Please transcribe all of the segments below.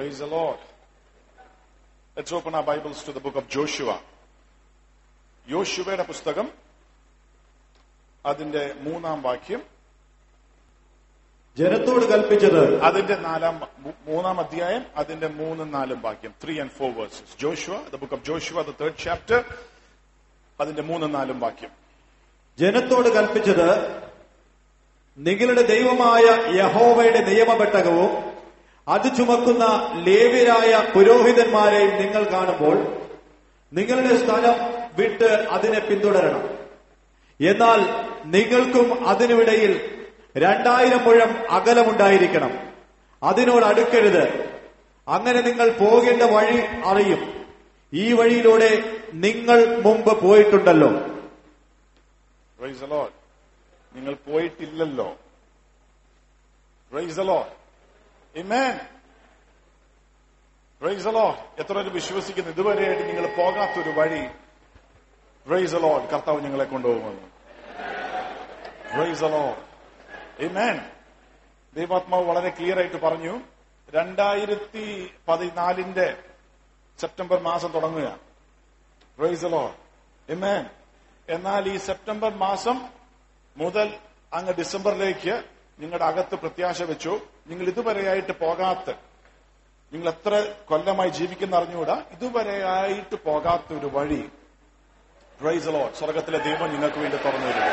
Praise the Lord. Let's open our Bibles to the book of Joshua. യോശുവയുടെ പുസ്തകം അതിന്റെ മൂന്നാം വാക്യം ജനത്തോട് കൽപ്പിച്ചത് അതിന്റെ നാലാം മൂ- മൂന്നാം അധ്യായം അതിന്റെ മൂന്നും നാലും വാക്യം three and four verses Joshua the book of Joshua the third chapter അതിന്റെ മൂന്നും നാലും വാക്യം ജനത്തോട് കൽപ്പിച്ചത് നിങ്ങളുടെ ദൈവമായ യഹോവയുടെ നിയമപെട്ടകവും അത് ചുമക്കുന്ന ലേവ്യരായ പുരോഹിതന്മാരെയും നിങ്ങൾ കാണുമ്പോൾ നിങ്ങളുടെ സ്ഥലം വിട്ട് അതിനെ പിന്തുടരണം എന്നാൽ നിങ്ങൾക്കും അതിനുമിടയിൽ രണ്ടായിരം മുഴം അകലമുണ്ടായിരിക്കണം അതിനോട് അടുക്കരുത് അങ്ങനെ നിങ്ങൾ പോകേണ്ട വഴി അറിയും ഈ വഴിയിലൂടെ നിങ്ങൾ മുമ്പ് പോയിട്ടുണ്ടല്ലോ Praise the Lord. നിങ്ങൾ പോയിട്ടില്ലല്ലോ Praise the Lord. Amen. Praise the Lord. എത്ര പേര് വിശ്വസിക്കുന്നു ഇതുവരെയായിട്ട് നിങ്ങൾ പോകാത്തൊരു വഴി Praise the Lord. കർത്താവ് നിങ്ങളെ കൊണ്ടുപോകുമെന്ന് Praise the Lord. Amen. ദൈവാത്മാവ് വളരെ ക്ലിയർ ആയിട്ട് പറഞ്ഞു രണ്ടായിരത്തി പതിനാലിന്റെ സെപ്റ്റംബർ മാസം തുടങ്ങുക പ്രൈസ് ലോ Amen. എന്നാൽ ഈ സെപ്റ്റംബർ മാസം മുതൽ അങ്ങ് ഡിസംബറിലേക്ക് നിങ്ങളുടെ അകത്ത് പ്രത്യാശ വെച്ചു നിങ്ങൾ ഇതുവരെയായിട്ട് പോകാത്ത നിങ്ങൾ എത്ര കൊല്ലമായി ജീവിക്കുന്ന അറിഞ്ഞുകൂടാ ഇതുവരെയായിട്ട് പോകാത്ത ഒരു വഴി പ്രൈസ് ലോ സ്വർഗത്തിലെ ദൈവം നിങ്ങൾക്ക് വേണ്ടി തുറന്നു തരുക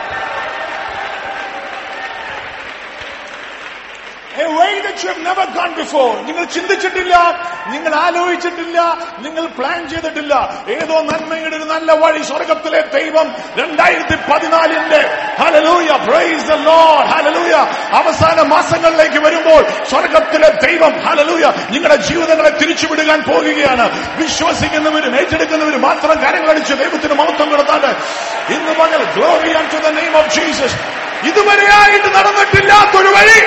A way that you have never gone before. നിങ്ങൾ ചിന്തിച്ചിട്ടില്ല നിങ്ങൾ ആലോചിച്ചിട്ടില്ല നിങ്ങൾ പ്ലാൻ ചെയ്തിട്ടില്ല ഏതോ നന്മയുടെ ഒരു നല്ല വഴി സ്വർഗത്തിലെ ദൈവം രണ്ടായിരത്തി പതിനാലിന്റെ hallelujah praise the Lord hallelujah അവസാന മാസങ്ങളിലേക്ക് വരുമ്പോൾ സ്വർഗത്തിലെ ദൈവം ഹലലൂയ നിങ്ങളുടെ ജീവിതങ്ങളെ തിരിച്ചുവിടുവാൻ പോകുകയാണ് വിശ്വസിക്കുന്നവരും ഏറ്റെടുക്കുന്നവരും മാത്രം കരങ്ങളടിച്ച് ദൈവത്തിന് മഹത്വം കൊടുത്താണ്ട് ഇന്ന് പകൽ glory to the name of Jesus ഇതുവരെയായിട്ട് നടന്നിട്ടില്ലാത്തൊരു വഴി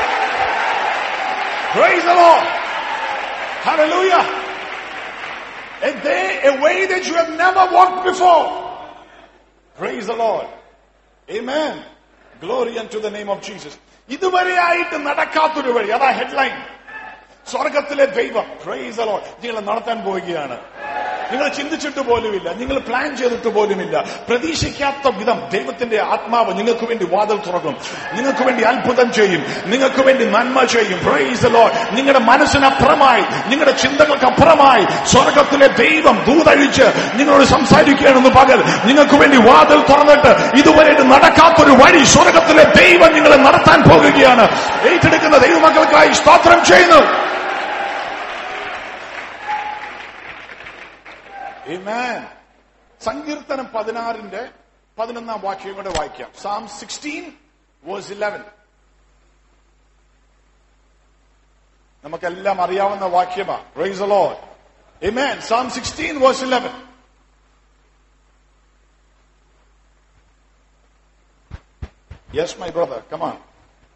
Praise the Lord. Hallelujah. A day, a way that you have never walked before. Praise the Lord. Amen. Glory unto the name of Jesus. ഇതുവരെയായിട്ട് നടക്കാത്തൊരു വഴി അതാ ഹെഡ്ലൈൻ സ്വർഗത്തിലെ ദൈവം price the Lord. നിങ്ങളെ നടത്താൻ പോവുകയാണ് നിങ്ങൾ ചിന്തിച്ചിട്ട് പോലുമില്ല നിങ്ങൾ പ്ലാൻ ചെയ്തിട്ട് പോലുമില്ല പ്രതീക്ഷിക്കാത്ത വിധം ദൈവത്തിന്റെ ആത്മാവ് നിങ്ങൾക്ക് വേണ്ടി വാതിൽ തുറക്കും നിങ്ങൾക്ക് വേണ്ടി അത്ഭുതം ചെയ്യും നിങ്ങൾക്ക് വേണ്ടി നന്മ ചെയ്യും പ്രൈസ് ലോ നിങ്ങളുടെ മനസ്സിനപ്പുറമായി നിങ്ങളുടെ ചിന്തകൾക്ക് അപ്പുറമായി സ്വർഗത്തിലെ ദൈവം ദൂതഴിച്ച് നിങ്ങളോട് സംസാരിക്കുകയാണെന്ന് പകൽ നിങ്ങൾക്ക് വേണ്ടി വാതിൽ തുറന്നിട്ട് ഇതുവരെ നടക്കാത്തൊരു വഴി സ്വർഗത്തിലെ ദൈവം നിങ്ങളെ നടത്താൻ പോകുകയാണ് ഏറ്റെടുക്കുന്ന ദൈവമക്കൾക്കായി സ്തോത്രം ചെയ്യുന്നു Amen. സങ്കീർത്തനം പതിനാറിന്റെ പതിനൊന്നാം വാക്യം കൂടെ വായിക്കാം സാം സിക്സ്റ്റീൻ വേഴ്സ് ഇലവൻ നമുക്കെല്ലാം അറിയാവുന്ന വാക്യമാ praise Lord Amen. Psalm 16 verse 11. Yes, my brother, come on.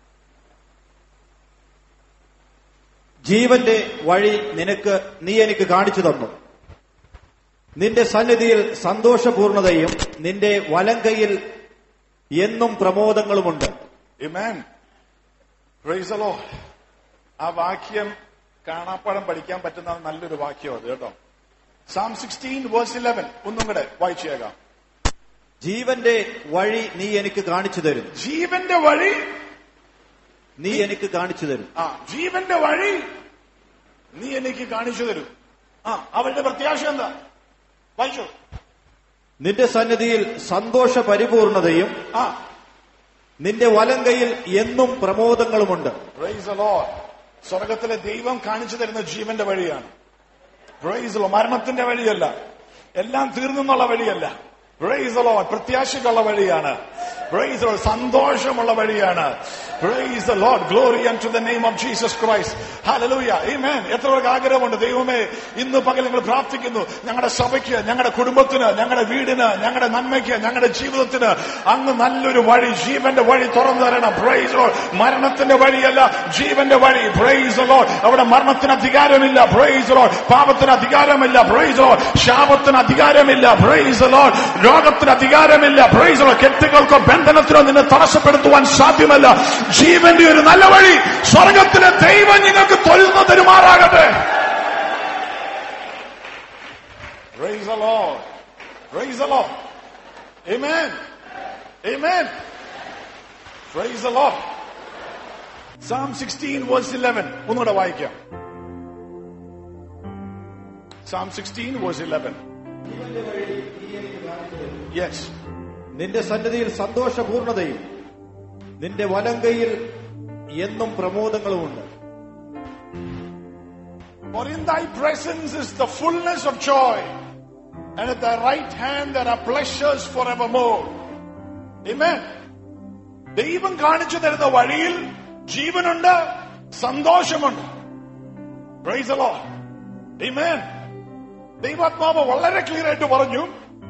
ജീവന്റെ വഴി നിനക്ക് നീ എനിക്ക് കാണിച്ചു തന്നു നിന്റെ സന്നിധിയിൽ സന്തോഷപൂർണതയും നിന്റെ വലങ്കയിൽ എന്നും പ്രമോദങ്ങളുമുണ്ട് Amen. Praise the Lord. ആ വാക്യം കാണാപ്പാടം പഠിക്കാൻ പറ്റുന്ന നല്ലൊരു വാക്യം അത് കേട്ടോ സാം സിക്സ്റ്റീൻ വേഴ്സ് ഇലവൻ ഒന്നും കൂടെ വായിച്ചേക്കാം ജീവന്റെ വഴി നീ എനിക്ക് കാണിച്ചു തരും ജീവന്റെ വഴി നീ എനിക്ക് കാണിച്ചു തരും ആ ജീവന്റെ വഴി നീ എനിക്ക് കാണിച്ചു തരും ആ അവരുടെ പ്രത്യാശ എന്താ വായിച്ചു നിന്റെ സന്നിധിയിൽ സന്തോഷ പരിപൂർണതയും ആ നിന്റെ വലങ്കയിൽ എന്നും പ്രമോദങ്ങളുമുണ്ട് പ്രൈസ് ലോഡ് സ്വർഗത്തിലെ ദൈവം കാണിച്ചു തരുന്ന ജീവന്റെ വഴിയാണ് പ്രൈസ് ലോ മരണത്തിന്റെ വഴിയല്ല എല്ലാം തീർന്നെന്നുള്ള വഴിയല്ല പ്രൈസ് ലോ പ്രത്യാശയ്ക്കുള്ള വഴിയാണ് പ്രൈസ് ലോ സന്തോഷമുള്ള വഴിയാണ് praise Lord glory and to the name of Jesus Christ hallelujah amen എത്ര പേർക്ക് ആഗ്രഹമുണ്ട് ദൈവമേ ഇന്ന് പകൽ നിങ്ങൾ പ്രാർത്ഥിക്കുന്നു ഞങ്ങളുടെ സഭയ്ക്ക് ഞങ്ങളുടെ കുടുംബത്തിന് ഞങ്ങളുടെ വീടിന് ഞങ്ങളുടെ നന്മയ്ക്ക് ഞങ്ങളുടെ ജീവിതത്തിന് അങ്ങ് നല്ലൊരു വഴി ജീവന്റെ വഴി തുറന്നു തരണം പ്രൈസ് ലോഡ് മരണത്തിന്റെ വഴിയല്ല ജീവന്റെ വഴി പ്രൈസ് ലോഡ് അവിടെ മരണത്തിന് അധികാരമില്ല പ്രൈസ് ലോഡ് പാപത്തിന് അധികാരമില്ല പ്രൈസ് ലോഡ് ശാപത്തിന് അധികാരമില്ല പ്രൈസ് ലോഡ് രോഗത്തിന് അധികാരമില്ല പ്രൈസ് ലോഡ് കെട്ടുകൾക്കോ ബന്ധനത്തിനോ നിന്നെ തടസ്സപ്പെടുത്തുവാൻ സാധ്യമല്ല ജീവന്റെ ഒരു നല്ല വഴി സ്വർഗത്തിലെ ദൈവം നിങ്ങൾക്ക് തൊഴുന്നു തരുമാറാകട്ടെ the Lord. Praise the Lord. Amen. Amen. Praise the Lord. Psalm 16 verse 11. ഒന്നുകൂടെ വായിക്കാം. Psalm 16 verse 11. Yes. നിന്റെ സന്നിധിയിൽ സന്തോഷപൂർണതയും നിന്റെ വലങ്കയിൽ എന്നും പ്രമോദങ്ങളുമുണ്ട് For in thy presence is the fullness of joy, and at thy right hand there are pleasures forevermore. Amen. ദൈവം കാണിച്ചു തരുന്ന വഴിയിൽ ജീവനുണ്ട് സന്തോഷമുണ്ട് Praise the Lord. Amen. ദൈവാത്മാവ് വളരെ ക്ലിയർ ആയിട്ട് പറഞ്ഞു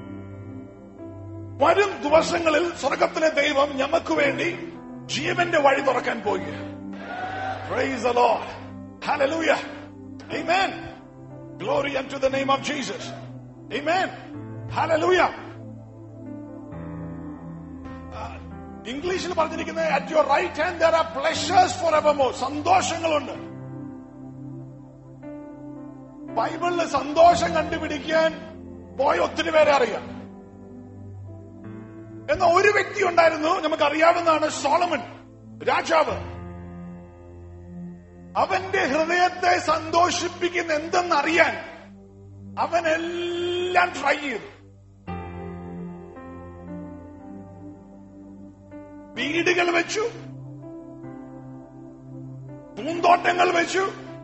വരും ദിവസങ്ങളിൽ സ്വർഗത്തിലെ ദൈവം ഞമ്മക്ക് വേണ്ടി ജീവന്റെ വഴി തുറക്കാൻ പോവുകയാണ് Praise the Lord. Hallelujah. Amen. Glory unto the name of Jesus. Amen. Hallelujah. ഇംഗ്ലീഷിൽ പറഞ്ഞിരിക്കുന്നത് at your right hand there are pleasures for evermore സന്തോഷങ്ങളുണ്ട് ബൈബിളിൽ സന്തോഷം കണ്ടുപിടിക്കാൻ പോയ ഒത്തിരി പേരെ അറിയാം എന്ന ഒരു വ്യക്തി ഉണ്ടായിരുന്നു നമുക്കറിയാവുന്നതാണ് സോളമൻ രാജാവ് അവന്റെ ഹൃദയത്തെ സന്തോഷിപ്പിക്കുന്ന എന്തെന്നറിയാൻ അവൻ എല്ലാം ട്രൈ ചെയ്തു വീടുകൾ വെച്ചു പൂന്തോട്ടങ്ങൾ വെച്ചു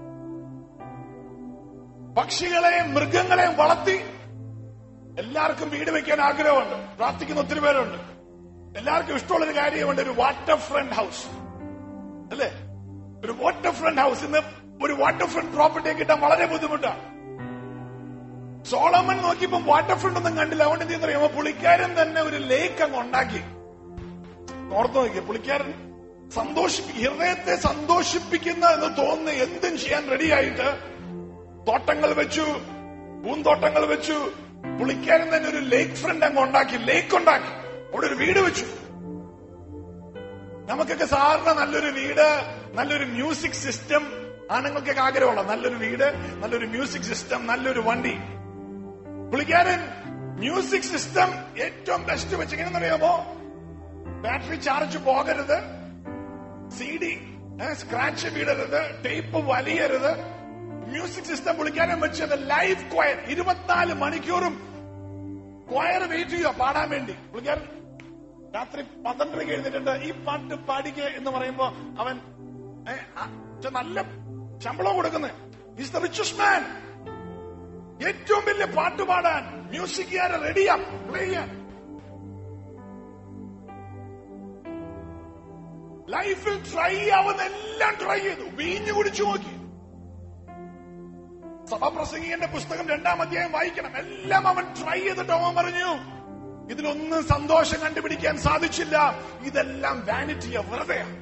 പക്ഷികളെയും മൃഗങ്ങളെയും വളർത്തി എല്ലാവർക്കും വീട് വെക്കാൻ ആഗ്രഹമുണ്ട് പ്രാർത്ഥിക്കുന്ന ഒത്തിരി പേരുണ്ട് എല്ലാവർക്കും ഇഷ്ടമുള്ളൊരു കാര്യമുണ്ട് ഒരു വാട്ടർ ഫ്രണ്ട് ഹൗസ് അല്ലേ ഒരു വാട്ടർ ഫ്രണ്ട് ഹൗസ് ഇന്ന് ഒരു വാട്ടർ ഫ്രണ്ട് പ്രോപ്പർട്ടി കിട്ടാൻ വളരെ ബുദ്ധിമുട്ടാണ് സോളമൻ നോക്കിയപ്പോ വാട്ടർ ഫ്രണ്ട് ഒന്നും കണ്ടില്ല അതുകൊണ്ട് എന്ത് അറിയാമോ പുള്ളിക്കാരൻ തന്നെ ഒരു ലേക്ക് അങ്ങ് ഉണ്ടാക്കി ഓർത്ത് നോക്കിയ പുള്ളിക്കാരൻ സന്തോഷിപ്പി ഹൃദയത്തെ സന്തോഷിപ്പിക്കുന്ന എന്ന് തോന്നുന്ന എന്തും ചെയ്യാൻ റെഡിയായിട്ട് തോട്ടങ്ങൾ വെച്ചു പൂന്തോട്ടങ്ങൾ വെച്ചു പുള്ളിക്കാരൻ തന്നെ ഒരു ലേക്ക് ഫ്രണ്ട് അങ്ങ് ഉണ്ടാക്കി ലേക്ക് ഉണ്ടാക്കി അവിടെ ഒരു വീട് വെച്ചു നമുക്കൊക്കെ സാധാരണ നല്ലൊരു വീട് നല്ലൊരു മ്യൂസിക് സിസ്റ്റം ആണുങ്ങൾക്കൊക്കെ ആഗ്രഹമുള്ള നല്ലൊരു വീട് നല്ലൊരു മ്യൂസിക് സിസ്റ്റം നല്ലൊരു വണ്ടി പുള്ളിക്കാരൻ മ്യൂസിക് സിസ്റ്റം ഏറ്റവും ബെസ്റ്റ് വെച്ച് എങ്ങനെയെന്ന് അറിയാമോ ബാറ്ററി ചാർജ് പോകരുത് സി ഡി സ്ക്രാച്ച് വീടരുത് ടേപ്പ് വലിയരുത് മ്യൂസിക് സിസ്റ്റം പുള്ളിക്കാരൻ വെച്ചത് ലൈവ് ക്വയർ ഇരുപത്തിനാല് മണിക്കൂറും ക്വയർ വെയിറ്റ് ചെയ്യുക പാടാൻ വേണ്ടി പുള്ളിക്കാരൻ രാത്രി പന്ത്രണ്ടരയ്ക്ക് എഴുന്നേറ്റിട്ട് ഈ പാട്ട് പാടിക്കുക എന്ന് പറയുമ്പോ അവൻ ഏ, ആ, ച്ച നല്ല ശമ്പളം കൊടുക്കുന്നത് ഈസ് ദ റിച്ചസ്റ്റ് മാൻ ഏറ്റവും വലിയ പാട്ട് പാടാൻ മ്യൂസിക്കുകാരെ റെഡിയാ പ്ലേ ചെയ്യാൻ ലൈഫിൽ ട്രൈ ആവുന്ന എല്ലാം ട്രൈ ചെയ്തു വീഞ്ഞു കുടിച്ചു നോക്കി സഭാപ്രസംഗികന്റെ പുസ്തകം രണ്ടാം അധ്യായം വായിക്കണം എല്ലാം അവൻ ട്രൈ ചെയ്തിട്ട് അവൻ പറഞ്ഞു ഇതിലൊന്നും സന്തോഷം കണ്ടുപിടിക്കാൻ സാധിച്ചില്ല ഇതെല്ലാം വാനിറ്റിയ വെറുതെയാണ്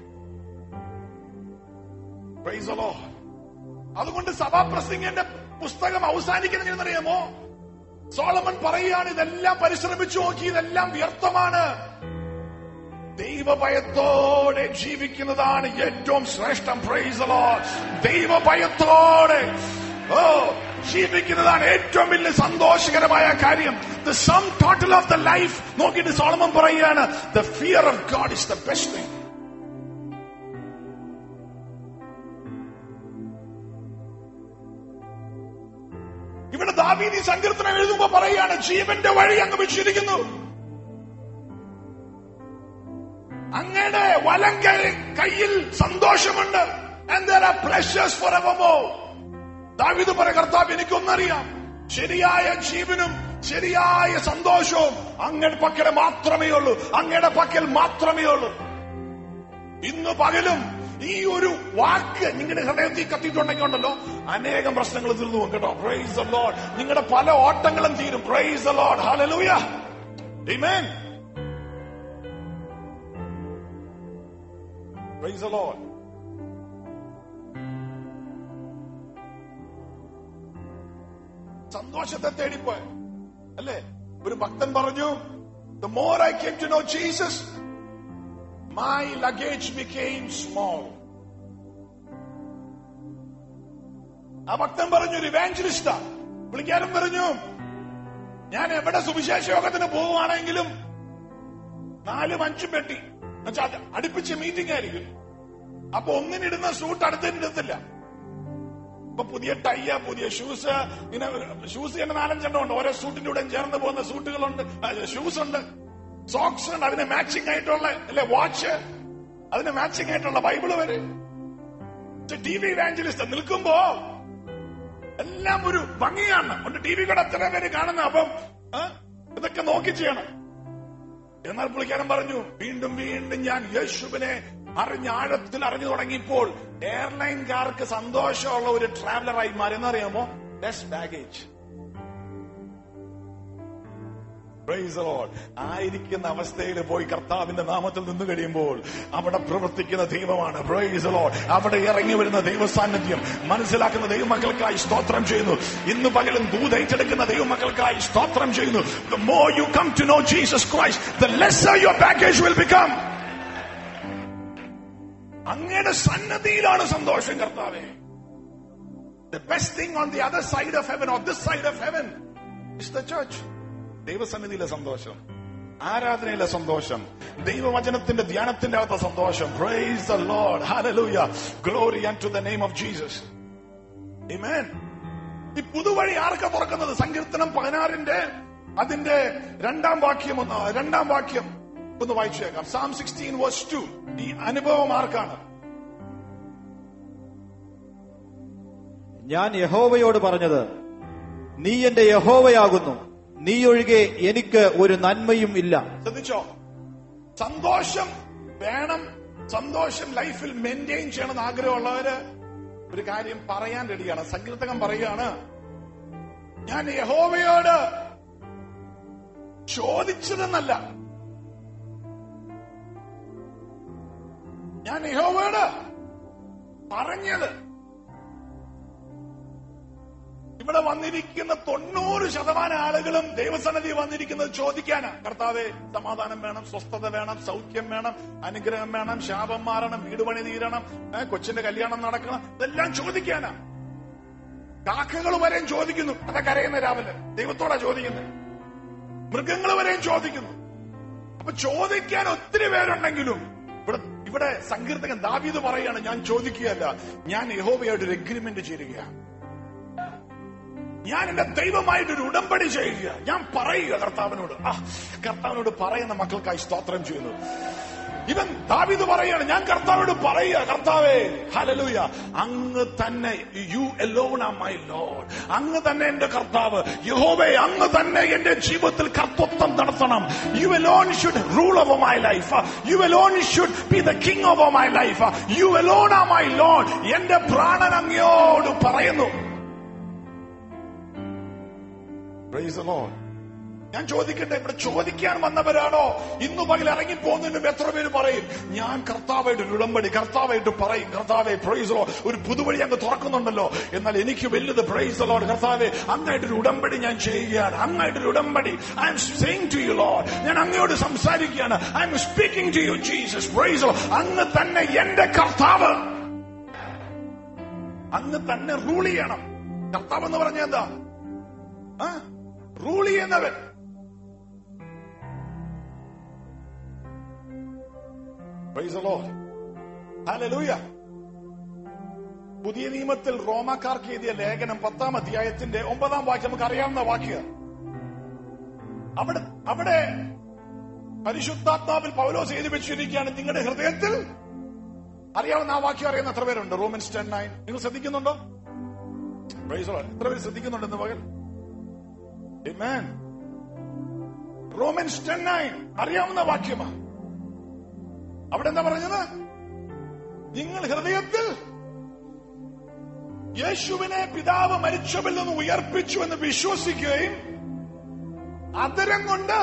Praise the Lord. അതുകൊണ്ട് സഭാപ്രസംഗന്റെ പുസ്തകം അവസാനിക്കുന്നത് എന്നറിയാമോ സോളമൻ പറയുകയാണ് ഇതെല്ലാം പരിശ്രമിച്ചു നോക്കി ഇതെല്ലാം വ്യർത്ഥമാണ് ദൈവഭയത്തോടെ ജീവിക്കുന്നതാണ് ഏറ്റവും ശ്രേഷ്ഠം പ്രൈസ് ദൈവഭയത്തോടെ ഓ ജീവിക്കുന്നതാണ് ഏറ്റവും വലിയ സന്തോഷകരമായ കാര്യം the sum total of the life നോക്കിയിട്ട് സോളമൻ പറയുകയാണ് the fear of God is the best thing ഇവിടെ ദാവീദ് ഈ സങ്കീർത്തനം എഴുതുമ്പോ പറയുകയാണ് ജീവന്റെ വഴി അങ്ങ് വെച്ചിരിക്കുന്നു അങ്ങയുടെ വലം കൈ- കയ്യിൽ സന്തോഷമുണ്ട് and there are pleasures forevermore ദാവീദ് പറ കർത്താവ് എനിക്കൊന്നറിയാം ശരിയായ ജീവനും ശരിയായ സന്തോഷവും അങ്ങയുടെ പക്കൽ മാത്രമേ ഉള്ളൂ അങ്ങയുടെ പക്കൽ മാത്രമേ ഉള്ളൂ ഇന്ന് പകലും ഈ ഒരു വാക്ക് നിങ്ങളുടെ ഹൃദയത്തിൽ കത്തിയിട്ടുണ്ടെങ്കിൽ ഉണ്ടല്ലോ അനേകം പ്രശ്നങ്ങൾ തീർന്നു പോകും കേട്ടോ പ്രൈസ് ദ ലോർഡ് നിങ്ങളുടെ പല ഓട്ടങ്ങളും തീരും praise the Lord hallelujah amen praise the Lord സന്തോഷത്തെ തേടിപ്പോയി അല്ലേ ഒരു ഭക്തൻ പറഞ്ഞു the more I came to know Jesus my luggage became small ആ ഭക്തൻ പറഞ്ഞു ഒരു ഇവാഞ്ചലിസ്റ്റാ പുള്ളിക്കാരൻ പറഞ്ഞു ഞാൻ എവിടെ സുവിശേഷ യോഗത്തിന് പോവുകയാണെങ്കിലും നാലും അഞ്ചും പെട്ടി എന്നുവെച്ചാൽ അത് അടുപ്പിച്ച് മീറ്റിംഗ് ആയിരിക്കും അപ്പൊ ഒന്നിനിടുന്ന സൂട്ട് അടുത്തതിനിടത്തില്ല ഇപ്പൊ പുതിയ ടൈയ പുതിയ ഷൂസ് ഇങ്ങനെ ഷൂസ് തന്നെ നാലഞ്ചെണ്ണം ഉണ്ട് ഓരോ സൂട്ടിന്റെ കൂടെ ചേർന്ന് പോകുന്ന സൂട്ടുകളുണ്ട് ഷൂസ് ഉണ്ട് സോക്സ് ഉണ്ട് അതിന് മാച്ചിങ് ആയിട്ടുള്ള അല്ലെ വാച്ച് അതിന് മാച്ചിങ് ആയിട്ടുള്ള ബൈബിള് വരെ ടി വി ഇവാഞ്ചലിസ്റ്റ് നിൽക്കുമ്പോ എല്ലാം ഒരു ഭംഗിയാണ് ഉണ്ട് ടി വി കൂടെ എത്ര പേര് കാണുന്ന അപ്പം ആ, ഇതൊക്കെ നോക്കി ചെയ്യണം എന്നാൽ പുള്ളിക്കാരൻ പറഞ്ഞു വീണ്ടും വീണ്ടും ഞാൻ യേശുവിനെ അറിഞ്ഞ ആഴത്തിൽ അറിഞ്ഞു തുടങ്ങിയപ്പോൾ എയർലൈൻകാർക്ക് സന്തോഷമുള്ള ഒരു ട്രാവലറായി മാറി എന്നറിയാമോ less baggage Praise the Lord. ആയിരിക്കുന്ന അവസ്ഥയിൽ പോയി കർത്താവിന്റെ നാമത്തിൽ നിന്ന് കഴിയുമ്പോൾ അവിടെ പ്രവർത്തിക്കുന്ന ദൈവമാണ് Praise the Lord. അവിടെ ഇറങ്ങി വരുന്ന ദൈവ സാന്നിധ്യം മനസ്സിലാക്കുന്ന ദൈവമക്കൾക്കായി സ്തോത്രം ചെയ്യുന്നു ഇന്ന് പകലും ദൂത് ഏറ്റെടുക്കുന്ന ദൈവമക്കൾക്കായി സ്തോത്രം ചെയ്യുന്നു The more you come to know Jesus Christ, the lesser your baggage will become. അങ്ങയുടെ സന്നദ്ധിയിലാണ് സന്തോഷം കർത്താവേ The best thing on the other side of heaven or this side of heaven is the church. ദൈവസന്നിധിയിലെ സന്തോഷം ആരാധനയിലെ സന്തോഷം ദൈവവചനത്തിന്റെ ധ്യാനത്തിന്റെ അകത്ത സന്തോഷം praise the Lord hallelujah glory and to the name of Jesus amen ഈ പുതുവഴി ആർക്കാ തുറക്കുന്നത് സങ്കീർത്തനം പതിനാറിന്റെ അതിന്റെ രണ്ടാം വാക്യം ഒന്ന് രണ്ടാം വാക്യം ഒന്ന് വായിച്ചേക്കാം സാം സിക്സ്റ്റീൻ വേഴ്സ് ടു ഈ അനുഭവം ആർക്കാണ് ഞാൻ യഹോവയോട് പറഞ്ഞത് നീ എന്റെ യഹോവയാകുന്നു നീ ഒഴികെ എനിക്ക് ഒരു നന്മയും ഇല്ല ശ്രദ്ധിച്ചോ സന്തോഷം വേണം സന്തോഷം ലൈഫിൽ മെയിൻറ്റെയിൻ ചെയ്യണമെന്ന് ആഗ്രഹമുള്ളവര് ഒരു കാര്യം പറയാൻ റെഡിയാണ് സങ്കീർത്തകം പറയുകയാണ് ഞാൻ യഹോവയോട് ചോദിച്ചതെന്നല്ല ഞാൻ യഹോവയോട് പറഞ്ഞത് ഇവിടെ വന്നിരിക്കുന്ന തൊണ്ണൂറ് ശതമാനം ആളുകളും ദൈവസന്നിധി വന്നിരിക്കുന്നത് ചോദിക്കാനാ കർത്താവെ സമാധാനം വേണം സ്വസ്ഥത വേണം സൗഖ്യം വേണം അനുഗ്രഹം വേണം ശാപം മാറണം വീട് പണി തീരണം ഏ, കൊച്ചിന്റെ കല്യാണം നടക്കണം ഇതെല്ലാം ചോദിക്കാനാ കാക്കകൾ വരെയും ചോദിക്കുന്നു അതൊക്കെ അറിയുന്ന രാവിലെ ദൈവത്തോടാ ചോദിക്കുന്നത് മൃഗങ്ങൾ വരെയും ചോദിക്കുന്നു അപ്പൊ ചോദിക്കാൻ ഒത്തിരി പേരുണ്ടെങ്കിലും ഇവിടെ ഇവിടെ സങ്കീർത്തകൻ ദാവീദ് പറയാണ് ഞാൻ ചോദിക്കുകയല്ല ഞാൻ യഹോവയായിട്ട് ഒരു എഗ്രിമെന്റ് ചേരുകയാണ് ഞാൻ എന്റെ ദൈവമായിട്ട് ഒരു ഉടമ്പടി ചെയ്യുക ഞാൻ പറയുക കർത്താവിനോട് ആ കർത്താവിനോട് പറയുന്ന മക്കൾക്കായി സ്തോത്രം ചെയ്യുന്നു ഇവൻ ദാവിദ് പറയാണ് ഞാൻ കർത്താവിനോട് പറയുക കർത്താവേ ഹലലൂയ അങ്ങ് തന്നെ you alone are my Lord അങ്ങ് തന്നെ എന്റെ കർത്താവ് യഹോവേ അങ്ങ് തന്നെ എന്റെ ജീവിതത്തിൽ കർത്തൃത്വം നടത്തണം you alone should rule over my life you alone should be the king over my life you alone are my Lord എന്റെ പ്രാണൻ അങ്ങയോട് പറയുന്നു Praise the Lord. ഞാൻ ചോദിക്കട്ടെ ഇവിടെ ചോദിക്കാൻ വന്നവരാണോ ഇന്നു പകൽ ഇറങ്ങി പോകുന്നതിന് മുമ്പ് എത്ര പേര് പറയും ഞാൻ കർത്താവായിട്ട് ഒരു ഉടമ്പടി കർത്താവായിട്ട് പറയും കർത്താവെ പ്രൈസലോ ഒരു പുതുവഴി അങ്ങ് തുറക്കുന്നുണ്ടല്ലോ എന്നാൽ എനിക്ക് വലുത് പ്രൈസലോ കർത്താവെ അങ്ങായിട്ടൊരു ഉടമ്പടി ഞാൻ ചെയ്യുകയാണ് അങ്ങായിട്ടൊരു ഉടമ്പടി I'm saying to you Lord ഞാൻ അങ്ങയോട് സംസാരിക്കുകയാണ് I'm speaking to you Jesus praise Lord അങ്ങ് തന്നെ എന്റെ കർത്താവ് അങ്ങ് തന്നെ റൂൾ ചെയ്യണം കർത്താവ് എന്ന് പറഞ്ഞ എന്താ റൂൾ ചെയ്യുന്നവൻ Praise the Lord. Hallelujah. പുതിയ നിയമത്തിൽ റോമാക്കാർക്ക് എഴുതിയ ലേഖനം പത്താം അധ്യായത്തിന്റെ ഒമ്പതാം വാക്യം നമുക്ക് അറിയാവുന്ന വാക്യ അവിടെ അവിടെ പരിശുദ്ധാത്മാവിൽ പൗലോസ് എഴുതി വെച്ചിരിക്കുകയാണ് നിങ്ങളുടെ ഹൃദയത്തിൽ അറിയാവുന്ന ആ വാക്യം അറിയുന്ന എത്ര പേരുണ്ട് റോമൻസ് ടെൻ നയൻ നിങ്ങൾ ശ്രദ്ധിക്കുന്നുണ്ടോ Praise the Lord. എത്ര പേര് ശ്രദ്ധിക്കുന്നുണ്ടെന്ന് പകൽ Amen. റോമൻസ് ടെൻ നയൻ അറിയാവുന്ന വാക്യമാണ് അവിടെ എന്താ പറഞ്ഞത് നിങ്ങൾ ഹൃദയത്തിൽ യേശുവിനെ പിതാവ് മരിച്ചവരിൽ നിന്ന് ഉയർപ്പിച്ചു എന്ന് വിശ്വസിക്കുകയും അതരം കൊണ്ട്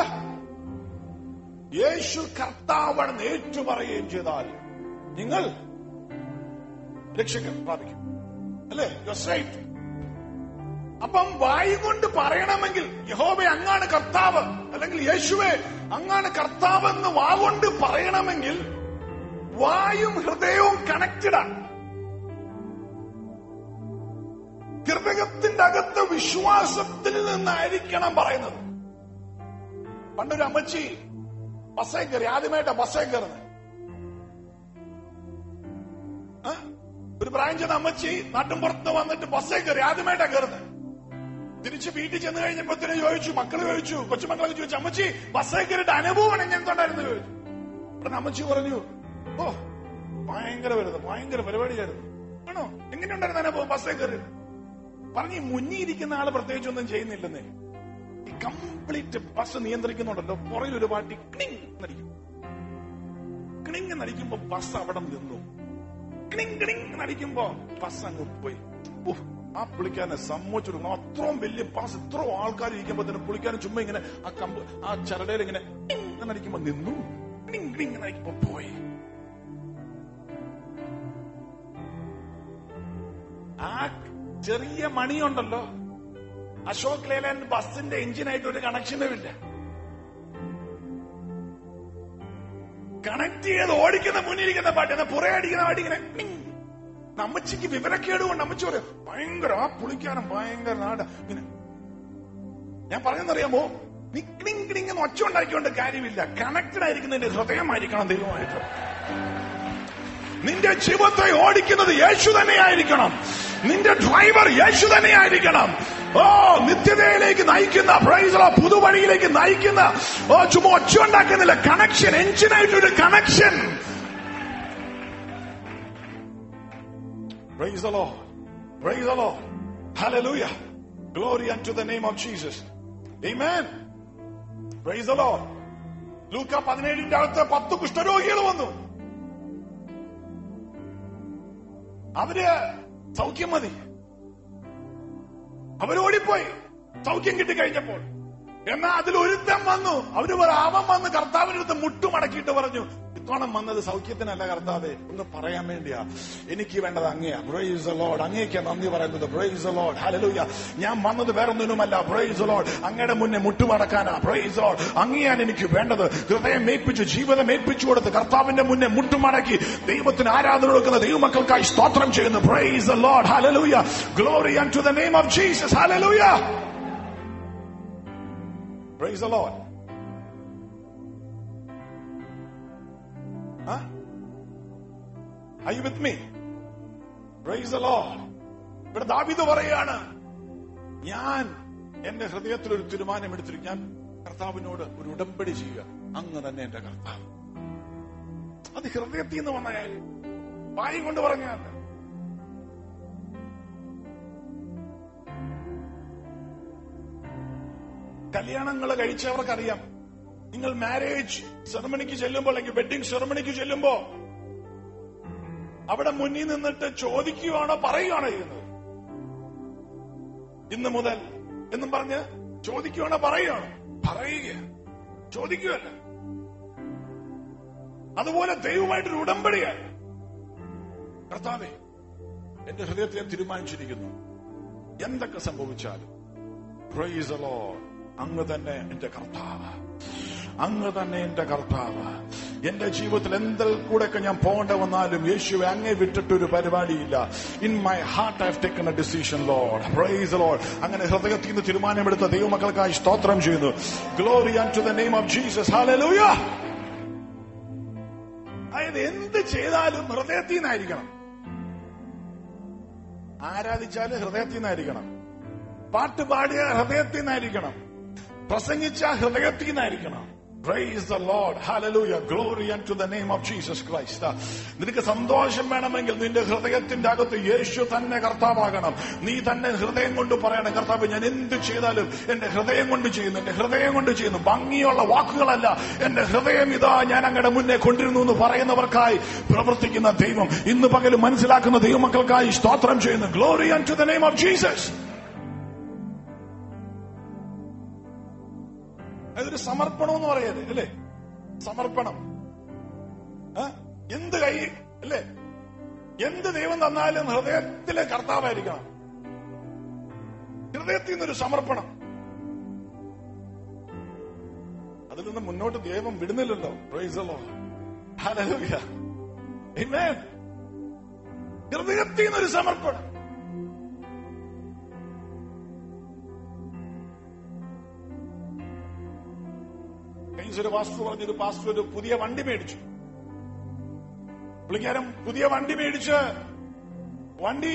യേശു കർത്താവണെന്ന് ഏറ്റുപറയുകയും ചെയ്താൽ നിങ്ങൾ രക്ഷകൻ പ്രാപിക്കും അല്ലേ റൈറ്റ് അപ്പം വായു കൊണ്ട് പറയണമെങ്കിൽ യഹോബെ അങ്ങാണ് കർത്താവ് അല്ലെങ്കിൽ യേശുവെ അങ്ങാണ് കർത്താവ് എന്ന് വാ കൊണ്ട് പറയണമെങ്കിൽ വായും ഹൃദയവും കണക്റ്റഡാണ് ഹൃദയത്തിന്റെ അകത്ത് വിശ്വാസത്തിൽ നിന്നായിരിക്കണം പറയുന്നത് പണ്ടൊരു അമ്മച്ചി ബസ്സേ കയറി ആദ്യമായിട്ടാ ബസ്സേ കയറുന്നത് ആ? ഒരു പ്രായം ചെന്ന അമ്മച്ചി നാട്ടും പുറത്ത് വന്നിട്ട് ബസ്സേ കയറി ആദ്യമായിട്ടാ കയറുന്നത് തിരിച്ച് വീട്ടിൽ ചെന്ന് കഴിഞ്ഞപ്പോഴത്തേന് ചോദിച്ചു മക്കള് ചോദിച്ചു കൊച്ചുമക്കളൊക്കെ ചോദിച്ചു അമ്മച്ചി ബസ്സേ കയറിയിട്ട് അനുഭവം എങ്ങനെയുണ്ടായിരുന്നു ചോദിച്ചു ഉടനെ അമ്മച്ചി പറഞ്ഞു ഓ ഭയങ്കര വരുന്നത് ഭയങ്കര പരിപാടിയായിരുന്നു ആണോ എങ്ങനെയുണ്ടായിരുന്നു അനുഭവം ബസ്സേ കയറി പറഞ്ഞ് ഈ മുന്നിയിരിക്കുന്ന ആള് പ്രത്യേകിച്ചൊന്നും ചെയ്യുന്നില്ലെന്നേ ഈ കംപ്ലീറ്റ് ബസ് നിയന്ത്രിക്കുന്നുണ്ടല്ലോ പുറകിൽ ഒരു പാട്ടി ക്ലിങ് എന്നടിക്കും ക്ലിങ് എന്നടിക്കുമ്പോ ബസ് അവിടെ നിന്നു ക്ലിങ് ക്ലിങ് എന്നടിക്കുമ്പോ ബസ് അങ്ങ് പോയി ഉഫ്, ആ പുള്ളിക്കാരനെ സമ്മതിച്ചിരുന്നു അത്രയും വലിയ ബസ് ഇത്രയും ആൾക്കാർ ഇരിക്കുമ്പോ തന്നെ പുള്ളിക്കാരൻ ചുമ്മാ ഇങ്ങനെ ആ കമ്പ് ആ ചരടയിൽ ഇങ്ങനെ ടിങ് എന്നടിക്കുമ്പോ നിന്നു ക്ലിങ് ക്ലിങ് എന്നടിക്കുമ്പോ പോയി ആ ചെറിയ മണിയുണ്ടല്ലോ അശോക് ലേലാൻഡ് ബസിന്റെ എഞ്ചിനായിട്ട് ഒരു കണക്ഷനും ഇല്ല കണക്ട് ചെയ്ത് ഓടിക്കുന്ന മുന്നിരിക്കുന്ന പാട്ട് എന്നാ പുറകെ അടിക്കുന്ന പാട്ട് ഇങ്ങനെ ടിങ്. അമ്മച്ചിക്ക് വിവരക്കേട് കൊണ്ട് അമ്മച്ചി പറയും ഭയങ്കര ആ പുളിക്കാരൻ ഭയങ്കര നാട ഇങ്ങനെ ഞാൻ പറഞ്ഞെന്നറിയാമോ നീ ക്ലിങ് ക്ലിങ് എന്ന് ഒച്ച ഉണ്ടാക്കിക്കൊണ്ട് കാര്യമില്ല കണക്റ്റഡ് ആയിരിക്കുന്നതിന്റെ ഹൃദയമായിരിക്കണം ദൈവമായിട്ട് നിന്റെ ജീവിതത്തെ ഓടിക്കുന്നത് യേശു തന്നെയായിരിക്കണം നിന്റെ ഡ്രൈവർ യേശു തന്നെയായിരിക്കണം ഓ നിത്യതയിലേക്ക് നയിക്കുന്ന പ്രൈസറോ പുതുവഴിയിലേക്ക് നയിക്കുന്ന ഓ ചുമ്മാ ഒച്ച ഉണ്ടാക്കുന്നില്ല കണക്ഷൻ എഞ്ചിനായിട്ടൊരു connection Praise the Lord. Praise the Lord. Hallelujah. Glory unto the name of Jesus. Amen. Praise the Lord. ലൂക്ക പതിനേഴിന്റെ അകത്ത് പത്ത് കുഷ്ഠരോഗികൾ വന്നു അവര് സൗഖ്യം മതി അവരോടിപ്പോയി സൗഖ്യം കിട്ടിക്കഴിഞ്ഞപ്പോൾ എന്നാ അതിൽ ഒരുത്തം വന്നു അവര് പറ അവൻ വന്ന് കർത്താവിനടുത്ത് മുട്ടുമടക്കിയിട്ട് പറഞ്ഞു ഇത്തവണ വന്നത് സൗഖ്യത്തിനല്ല കർത്താവെ ഒന്ന് പറയാൻ വേണ്ടിയാ എനിക്ക് വേണ്ടത് അങ്ങയാ ബ്രൈസ് ലോഡ് അങ്ങേക്ക് നന്ദി പറയുന്നത് ബ്രൈസ് ലോഡ് ഹലലൂയ ഞാൻ വന്നത് വേറൊന്നിനുമല്ല ബ്രൈസ് ലോഡ് അങ്ങയുടെ മുന്നേ മുട്ടുമടക്കാനാ ബ്രൈസ് ലോഡ് അങ്ങയാണ് എനിക്ക് വേണ്ടത് ഹൃദയം മേപ്പിച്ച് ജീവിതം മേപ്പിച്ചു കൊടുത്ത് കർത്താവിന്റെ മുന്നേ മുട്ടുമടക്കി ദൈവത്തിന് ആരാധന കൊടുക്കുന്ന ദൈവമക്കൾക്കായി സ്തോത്രം ചെയ്യുന്നു praise Lord hallelujah glory and to the name of Jesus hallelujah Praise the Lord. Huh? Are you with me? Praise the Lord. ഇവിടെ ദാവിദ് പറയാണ് ഞാൻ എന്റെ ഹൃദയത്തിൽ ഒരു തീരുമാനം എടുത്തിട്ട് ഞാൻ കർത്താവിനോട് ഒരു ഉടമ്പടി ചെയ്യുക അങ്ങ് തന്നെ എന്റെ കർത്താവ് അത് ഹൃദയത്തിൽ നിന്ന് വന്ന കാര്യം വായും കൊണ്ട് പറഞ്ഞാൽ കല്യാണങ്ങൾ കഴിച്ചവർക്കറിയാം നിങ്ങൾ മാരേജ് സെറമണിക്ക് ചെല്ലുമ്പോൾ അല്ലെങ്കിൽ വെഡിങ് സെറമണിക്ക് ചെല്ലുമ്പോ അവിടെ മുന്നിൽ നിന്നിട്ട് ചോദിക്കുകയാണോ പറയുകയാണോ ചെയ്യുന്നത് ഇന്ന് മുതൽ എന്നും പറഞ്ഞ് ചോദിക്കുകയാണോ പറയുകയാണോ പറയുക ചോദിക്കുകയല്ല അതുപോലെ ദൈവമായിട്ടൊരു ഉടമ്പടിയാണ് കർത്താവേ എന്റെ ഹൃദയത്തെ ഞാൻ തീരുമാനിച്ചിരിക്കുന്നു എന്തൊക്കെ സംഭവിച്ചാലും Praise the Lord. അങ്ങ് തന്നെ എന്റെ കർത്താവ് അങ്ങ് തന്നെ എന്റെ കർത്താവ് എന്റെ ജീവിതത്തിൽ എന്തിൽ കൂടെയൊക്കെ ഞാൻ പോകേണ്ട വന്നാലും യേശുവെ അങ്ങേ വിട്ടിട്ടൊരു പരിപാടിയില്ല in my heart I taken a decision Lord praise Lord അങ്ങനെ ഹൃദയത്തിൽ നിന്ന് തീരുമാനമെടുത്ത ദൈവമക്കൾക്കായി സ്തോത്രം ചെയ്യുന്നു glory and to the name of Jesus hallelujah അതായത് എന്ത് ചെയ്താലും ഹൃദയത്തിൽ നിന്നായിരിക്കണം ആരാധിച്ചാലും ഹൃദയത്തിൽ നിന്നായിരിക്കണം പാട്ട് പാടിയ ഹൃദയത്തിൽ നിന്നായിരിക്കണം പ്രസംഗിച്ച ഹൃദയത്തിൽ നിന്നായിരിക്കണം Praise the Lord. Hallelujah. Glory unto the name of Jesus Christ. നിനക്ക് സന്തോഷം വേണമെങ്കിൽ നിന്റെ ഹൃദയത്തിന്റെ അകത്ത് യേശു തന്നെ കർത്താവാകണം നീ തന്നെ ഹൃദയം കൊണ്ട് പറയണം കർത്താവ് ഞാൻ എന്ത് ചെയ്താലും എന്റെ ഹൃദയം കൊണ്ട് ചെയ്യുന്നു എന്റെ ഹൃദയം കൊണ്ട് ചെയ്യുന്നു ഭംഗിയുള്ള വാക്കുകളല്ല എന്റെ ഹൃദയം ഇതാ ഞാൻ അങ്ങയുടെ മുന്നേ കൊണ്ടിരുന്നു എന്ന് പറയുന്നവർക്കായി പ്രവർത്തിക്കുന്ന ദൈവം ഇന്ന് പകലും മനസ്സിലാക്കുന്ന ദൈവമക്കൾക്കായി സ്തോത്രം ചെയ്യുന്നു glory to the name of Jesus അതൊരു സമർപ്പണം എന്ന് പറയരുത് അല്ലേ സമർപ്പണം ആ? എന്ത് കൈ അല്ലേ എന്ത് ദൈവം തന്നാലും ഹൃദയത്തിലെ കർത്താവായിരിക്കണം ഹൃദയത്തിൽ നിന്നൊരു സമർപ്പണം അതിൽ നിന്ന് മുന്നോട്ട് ദൈവം വിടുന്നില്ലല്ലോ പ്രൈസലോ ഹല്ലേലൂയ ആമേൻ ഹൃദയത്തിൽ നിന്നൊരു സമർപ്പണം കഴിഞ്ഞ ഒരു പാസ്റ്റർ പറഞ്ഞൊരു പാസ്റ്റർ ഒരു പുതിയ വണ്ടി മേടിച്ചു പുള്ളിക്കാരൻ പുതിയ വണ്ടി മേടിച്ച് വണ്ടി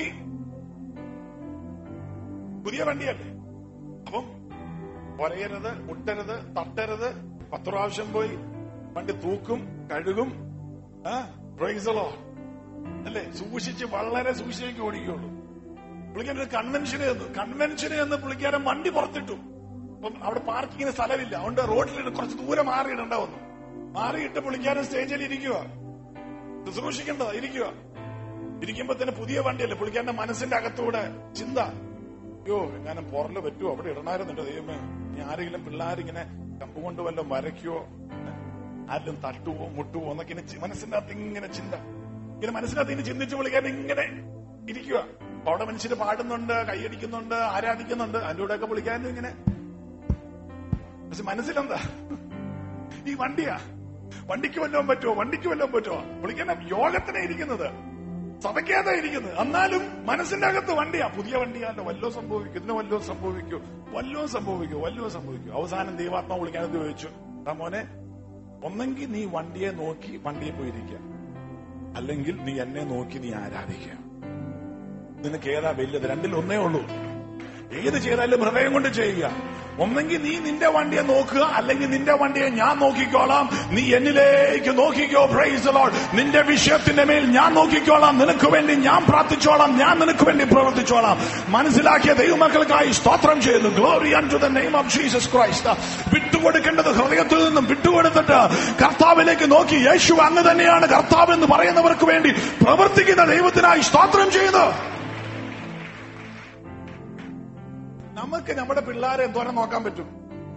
പുതിയ വണ്ടിയല്ലേ അപ്പം ഒരയരുത് മുട്ടരുത് തട്ടരുത് പത്ത് പ്രാവശ്യം പോയി വണ്ടി തൂക്കും കഴുകും പ്രൈസലോ അല്ലേ സൂക്ഷിച്ച് വളരെ സൂക്ഷിച്ചേക്ക് ഓടിക്കുള്ളൂ പുള്ളിക്കാരൻ ഒരു കൺവെൻഷന് ചെന്നു കൺവെൻഷന് ചെന്ന് പുള്ളിക്കാരൻ വണ്ടി പുറത്തിട്ടു അപ്പം അവിടെ പാർക്കിങ്ങിന് സ്ഥലമില്ല അതുകൊണ്ട് റോഡിൽ കുറച്ച് ദൂരെ മാറിയിടണ്ട വന്നു മാറിയിട്ട് പുള്ളിക്കാരൻ സ്റ്റേജിൽ ഇരിക്കുക ശുശ്രൂഷിക്കേണ്ടതാ ഇരിക്കുക ഇരിക്കുമ്പോ തന്നെ പുതിയ വണ്ടിയല്ലേ പുള്ളിക്കാരന്റെ മനസ്സിന്റെ അകത്തൂടെ ചിന്ത അയ്യോ ഞാൻ പുറല് പറ്റുമോ അവിടെ ഇടണായിരുന്നുണ്ട് ദൈവമേ ഇനി ആരെങ്കിലും പിള്ളേരിങ്ങനെ കമ്പ് കൊണ്ട് വല്ലതും വരയ്ക്കുവോ ആരെങ്കിലും തട്ടുവോ മുട്ടുവോ എന്നൊക്കെ ഇങ്ങനെ ചി- മനസ്സിന്റെ അകത്ത് ഇങ്ങനെ ചിന്ത ഇങ്ങനെ മനസ്സിനകത്ത് ഇങ്ങനെ ചിന്തിച്ച് വിളിക്കാൻ ഇങ്ങനെ ഇരിക്കുക അപ്പൊ അവിടെ മനുഷ്യര് പാടുന്നുണ്ട് കൈയടിക്കുന്നുണ്ട് ആരാധിക്കുന്നുണ്ട് അതിന്റെ കൂടെയൊക്കെ വിളിക്കാനും ഇങ്ങനെ പക്ഷെ മനസ്സിലെന്താ ഈ വണ്ടിയാ വണ്ടിക്ക് വല്ലതും പറ്റുമോ വണ്ടിക്ക് വല്ലതും പറ്റുമോ വിളിക്കാൻ യോഗത്തിനെ ഇരിക്കുന്നത് സഭയ്ക്കകത്താ ഇരിക്കുന്നത് എന്നാലും മനസ്സിന്റെ അകത്ത് വണ്ടിയാ പുതിയ വണ്ടിയാണല്ലോ വല്ലോ സംഭവിക്കും ഇതിന് വല്ലോ സംഭവിക്കൂ വല്ലോ സംഭവിക്കൂ വല്ലോ സംഭവിക്കൂ അവസാനം ദൈവാത്മാ വിളിക്കാനത് ചോദിച്ചു "എടാ മോനെ ഒന്നെങ്കിൽ നീ വണ്ടിയെ നോക്കി വണ്ടിയെ പോയിരിക്കുക അല്ലെങ്കിൽ നീ എന്നെ നോക്കി നീ ആരാധിക്കുക നിനക്ക് ഏതാ വലുത് രണ്ടിൽ ഒന്നേ ഉള്ളൂ ഏത് ചെയ്താലും ഹൃദയം കൊണ്ട് ചെയ്യുക ഒന്നെങ്കിൽ നീ നിന്റെ വണ്ടിയെ നോക്കുക അല്ലെങ്കിൽ നിന്റെ വണ്ടിയെ ഞാൻ നോക്കിക്കോളാം നീ എന്നിലേക്ക് നോക്കിക്കോ പ്രൈസ് ലോഡ് നിന്റെ വിഷയത്തിന്റെ മേൽ ഞാൻ നോക്കിക്കോളാം നിനക്ക് വേണ്ടി ഞാൻ പ്രാർത്ഥിച്ചോളാം ഞാൻ നിനക്ക് വേണ്ടി പ്രവർത്തിച്ചോളാം മനസ്സിലാക്കിയ ദൈവമക്കൾക്കായി സ്തോത്രം ചെയ്യുന്നു glory and to the name of Jesus Christ വിട്ടുകൊടുക്കേണ്ടത് ഹൃദയത്തിൽ നിന്നും വിട്ടുകൊടുത്തിട്ട് കർത്താവിലേക്ക് നോക്കി യേശു അങ്ങ് തന്നെയാണ് കർത്താവ് എന്ന് പറയുന്നവർക്ക് വേണ്ടി പ്രവർത്തിക്കുന്ന ദൈവത്തിനായി സ്തോത്രം ചെയ്യുന്നു നമുക്ക് നമ്മുടെ പിള്ളേരെ എന്തോരം നോക്കാൻ പറ്റും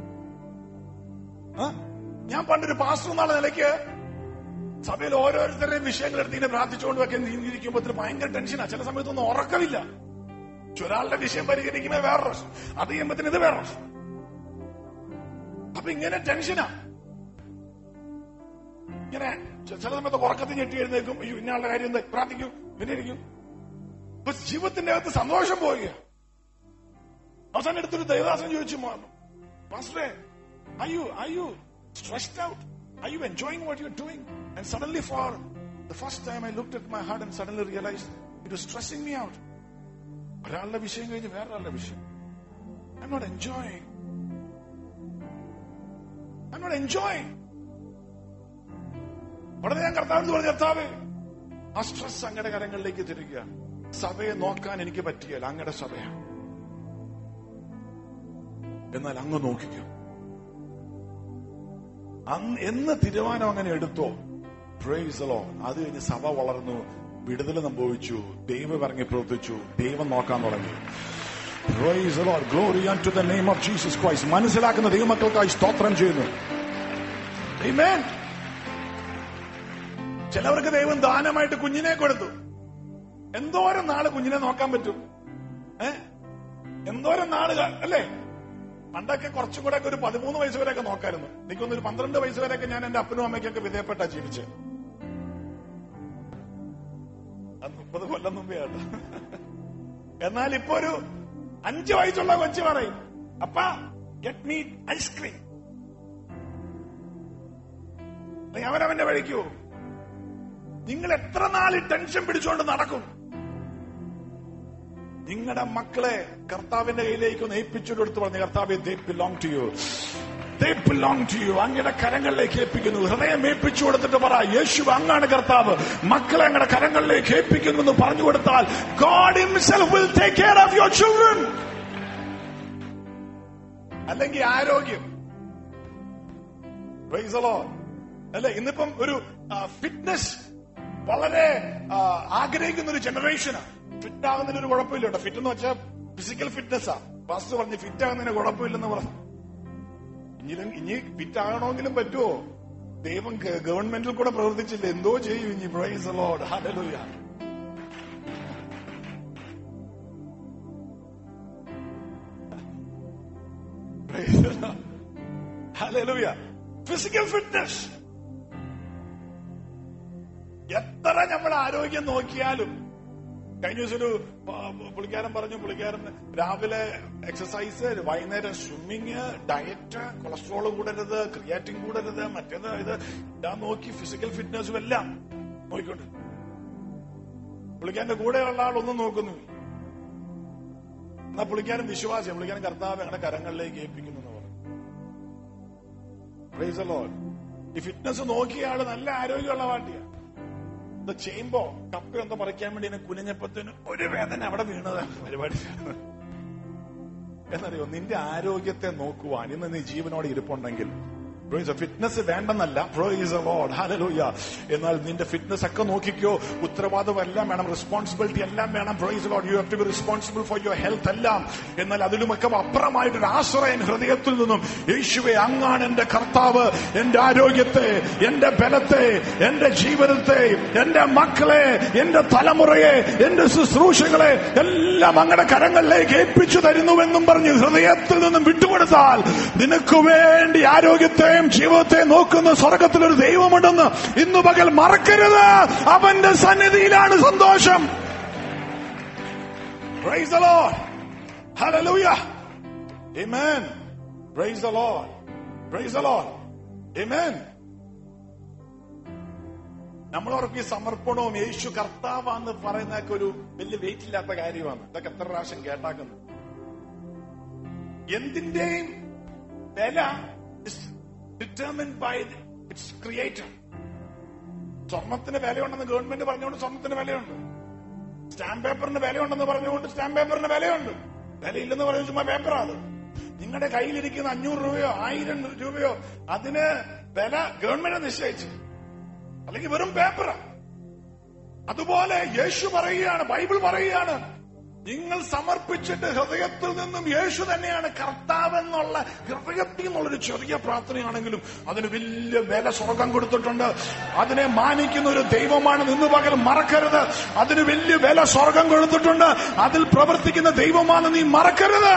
ആ? ഞാൻ പണ്ടൊരു പാസ്റ്റർ എന്നുള്ള നിലയ്ക്ക് സഭയിൽ ഓരോരുത്തരുടെയും വിഷയങ്ങൾ എടുത്ത് ഇങ്ങനെ പ്രാർത്ഥിച്ചുകൊണ്ട് വെക്കാൻ നീങ്ങിയിരിക്കുമ്പോൾ ഭയങ്കര ടെൻഷനാ ചില സമയത്തൊന്നും ഉറക്കമില്ല ഒരാളുടെ വിഷയം പരിഹരിക്കുന്നത് വേറെ പ്രശ്നം അത് ചെയ്യുമ്പത്തിന് ഇത് വേറെ പ്രശ്നം അപ്പൊ ഇങ്ങനെ ടെൻഷനാ ഇങ്ങനെ ചെ- ചില സമയത്ത് ഉറക്കത്തിൽ ഞെട്ടി എഴുന്നേക്കും അയ്യോ ഇന്നയാളുടെ കാര്യം എന്താ പ്രാർത്ഥിക്കും പിന്നെ ഇരിക്കും അപ്പൊ ജീവിതത്തിന്റെ അകത്ത് സന്തോഷം പോവുക അവസാനം എടുത്തൊരു ദേവദാസൻ ചോദിച്ചു മാസ്റ്ററെ are you are you stressed out are you enjoying what you're doing and suddenly for the first time i looked at my heart and suddenly realized it was stressing me out ഒരാളുടെ വിഷയം കഴിഞ്ഞ് വേറൊരാളുടെ വിഷയം i'm not enjoying i'm not enjoying ഉടനെ ഞാൻ കർത്താവിന് പറഞ്ഞു കർത്താവ് ആ സ്ട്രെസ് അങ്ങയുടെ കരങ്ങളിലേക്ക് തിരിക്കുക സഭയെ നോക്കാൻ എനിക്ക് പറ്റിയല്ല അങ്ങയുടെ സഭയാണ് എന്നാൽ അങ്ങ് നോക്കിക്കോ അന്ന് എന്ന് തീരുമാനം അങ്ങനെ എടുത്തോ പ്രൈസലോ അത് കഴിഞ്ഞ് സഭ വളർന്നു വിടുതൽ സംഭവിച്ചു ദൈവം ഇറങ്ങി പ്രവർത്തിച്ചു ദൈവം നോക്കാൻ തുടങ്ങി Praise the Lord. Glory unto the name of Jesus Christ. മനസ്സിലാക്കുന്ന ദൈവമക്കൾക്കായി സ്തോത്രം ചെയ്യുന്നു Amen. ചിലവർക്ക് ദൈവം ദാനമായിട്ട് കുഞ്ഞിനെ കൊടുത്തു എന്തോരം നാള് കുഞ്ഞിനെ നോക്കാൻ പറ്റും ഏ എന്തോരം നാള് ക- അല്ലേ പണ്ടൊക്കെ കുറച്ചും കൂടെ ഒക്കെ ഒരു പതിമൂന്ന് വയസ്സ് വരെയൊക്കെ നോക്കായിരുന്നു എനിക്കൊന്ന് ഒരു പന്ത്രണ്ട് വയസ്സ് വരെയൊക്കെ ഞാൻ എന്റെ അപ്പനും അമ്മയ്ക്കൊക്കെ വിധേയപ്പെട്ടാ ജീവിച്ച് അത് മുപ്പത് കൊല്ലം മുമ്പേ ആട്ടോ എന്നാൽ ഇപ്പൊ ഒരു അഞ്ചു വയസ്സുള്ള കൊച്ചു പറയും അപ്പ ഗെറ്റ് മീ ഐസ്ക്രീം അവനവന്റെ വഴിക്കൂ നിങ്ങൾ എത്ര നാൾ ഈ ടെൻഷൻ പിടിച്ചുകൊണ്ട് നടക്കും നിങ്ങളുടെ മക്കളെ കർത്താവിന്റെ കയ്യിലേക്ക് ഒന്ന് ഏൽപ്പിച്ചുകൊടുത്ത് പറഞ്ഞു കർത്താവ് they belong to you they belong to you അങ്ങയുടെ കരങ്ങളിലേക്ക് ഏൽപ്പിക്കുന്നു ഹൃദയം ഏൽപ്പിച്ചു കൊടുത്തിട്ട് പറ യേശു അങ്ങാണ് കർത്താവ് മക്കളെ അങ്ങയുടെ കരങ്ങളിലേക്ക് ഏൽപ്പിക്കുന്നു എന്ന് പറഞ്ഞു കൊടുത്താൽ God himself will take care of your children അല്ലെങ്കിൽ ആരോഗ്യം Praise the Lord. അല്ലെ ഇന്നിപ്പം ഒരു ഫിറ്റ്നസ് വളരെ ആ, ആഗ്രഹിക്കുന്ന ഒരു ജനറേഷനാണ് ഫിറ്റ് ആകുന്നതിന് ഒരു കുഴപ്പമില്ല കേട്ടോ ഫിറ്റ് എന്ന് വെച്ചാൽ ഫിസിക്കൽ ഫിറ്റ്നസ്സാ ഫസ്റ്റ് പറഞ്ഞ് ഫിറ്റ് ആകുന്നതിന് കുഴപ്പമില്ലെന്ന് പറഞ്ഞു ഇനി ഇനി ഫിറ്റ് ആകണമെങ്കിലും പറ്റുമോ ദൈവം ഗ- ഗവൺമെന്റിൽ കൂടെ പ്രവർത്തിച്ചില്ല എന്തോ ചെയ്യും ഇനി praise Lord hallelujah hallelujah physical fitness എത്ര നമ്മൾ ആരോഗ്യം നോക്കിയാലും കഴിഞ്ഞ ദിവസം ഒരു ആ, പുള്ളിക്കാരൻ പറഞ്ഞു പുള്ളിക്കാരൻ രാവിലെ എക്സസൈസ് വൈകുന്നേരം സ്വിമ്മിങ് ഡയറ്റ് കൊളസ്ട്രോൾ കൂടരുത് ക്രിയാറ്റിൻ കൂടരുത് മറ്റേത് ഇത് ഞാൻ നോക്കി ഫിസിക്കൽ ഫിറ്റ്നസും എല്ലാം നോക്കിക്കൊണ്ട് പുള്ളിക്കാരന്റെ കൂടെയുള്ള ആൾ ഒന്നും നോക്കുന്നുമില്ല എന്നാ പുള്ളിക്കാരൻ വിശ്വാസം പുള്ളിക്കാരൻ കർത്താവ് ഞങ്ങളുടെ കരങ്ങളിലേക്ക് ഏൽപ്പിക്കുന്നു എന്ന് പറഞ്ഞു Praise the Lord. ഈ ഫിറ്റ്നസ് നോക്കിയ ആള് നല്ല ആരോഗ്യമുള്ള പാട്ടിയാണ് ഇത് ചെയ്യുമ്പോ കപ്പ ഒന്ന് പറിക്കാൻ വേണ്ടി എന്നെ കുനിഞ്ഞപ്പത്തിന് ഒരു വേദന അവിടെ വീണത് പരിപാടി എന്നറിയോ നിന്റെ ആരോഗ്യത്തെ നോക്കുവാൻ ഇന്ന് നീ ജീവനോടെ ഇരിപ്പുണ്ടെങ്കിൽ ഫിറ്റ്നസ് വേണ്ടെന്നല്ല പ്രോയിസ് ലോഡ് ഹാലലൂയ എന്നാൽ നിന്റെ ഫിറ്റ്നസ് ഒക്കെ നോക്കിക്കോ ഉത്തരവാദിത്വം എല്ലാം വേണം റെസ്പോൺസിബിലിറ്റി എല്ലാം വേണം praise Lord you have to be responsible for your health എല്ലാം എന്നാൽ അതിലുമൊക്കെ അപ്പുറമായിട്ടൊരു ആശ്രയൻ ഹൃദയത്തിൽ നിന്നും യേശുവെ അങ്ങാണ് എന്റെ കർത്താവ് എന്റെ ആരോഗ്യത്തെ എന്റെ ബലത്തെ എന്റെ ജീവിതത്തെ എന്റെ മക്കളെ എന്റെ തലമുറയെ എന്റെ ശുശ്രൂഷകളെ എല്ലാം അങ്ങയുടെ കരങ്ങളിലേക്ക് ഏൽപ്പിച്ചു തരുന്നുവെന്നും പറഞ്ഞ് ഹൃദയത്തിൽ നിന്നും വിട്ടുകൊടുത്താൽ നിനക്ക് വേണ്ടി ആരോഗ്യത്തെയും ജീവിതത്തെയും നോക്കുന്ന സ്വർഗത്തിലൊരു ദൈവമുണ്ടെന്ന് ഇന്നു പകൽ മറക്കരുത് അവന്റെ സന്നിധിയിലാണ് സന്തോഷം Praise the Lord. Hallelujah. Amen. Praise the Lord. Praise the Lord. Amen. നമ്മളോർക്ക് ഈ സമർപ്പണവും യേശു കർത്താവാന്ന് പറയുന്നതൊക്കെ ഒരു വലിയ വെയിറ്റ് ഇല്ലാത്ത കാര്യമാണ് ഇതൊക്കെ എത്ര പ്രാവശ്യം കേട്ടാക്കുന്നു എന്തിന്റെയും വില ഡിറ്റർമിൻഡ് ബൈ ഇറ്റ്സ് ക്രിയേറ്റർ സ്വർണത്തിന് വിലയുണ്ടെന്ന് ഗവൺമെന്റ് പറഞ്ഞുകൊണ്ട് സ്വർണത്തിന് വിലയുണ്ട് സ്റ്റാമ്പ് പേപ്പറിന് വിലയുണ്ടെന്ന് പറഞ്ഞുകൊണ്ട് സ്റ്റാമ്പ് പേപ്പറിന് വിലയുണ്ട് വിലയില്ലെന്ന് പറയുന്നത് ചുമ്മാ പേപ്പറാ അത് നിങ്ങളുടെ കയ്യിലിരിക്കുന്ന അഞ്ഞൂറ് രൂപയോ ആയിരം രൂപയോ അതിന് വില ഗവൺമെന്റ് നിശ്ചയിച്ചു അല്ലെങ്കിൽ വെറും പേപ്പറാ അതുപോലെ യേശു പറയുകയാണ് ബൈബിൾ പറയുകയാണ് നിങ്ങൾ സമർപ്പിച്ചിട്ട് ഹൃദയത്തിൽ നിന്നും യേശു തന്നെയാണ് കർത്താവ് എന്നുള്ള ഹൃദയത്തിൽ നിന്നുള്ളൊരു ചെറിയ പ്രാർത്ഥനയാണെങ്കിലും അതിന് വലിയ വില സ്വർഗം കൊടുത്തിട്ടുണ്ട് അതിനെ മാനിക്കുന്ന ഒരു ദൈവമാണ് നിന്ന് പകൽ മറക്കരുത് അതിന് വലിയ വില സ്വർഗം കൊടുത്തിട്ടുണ്ട് അതിൽ പ്രവർത്തിക്കുന്ന ദൈവമാണ് നീ മറക്കരുത്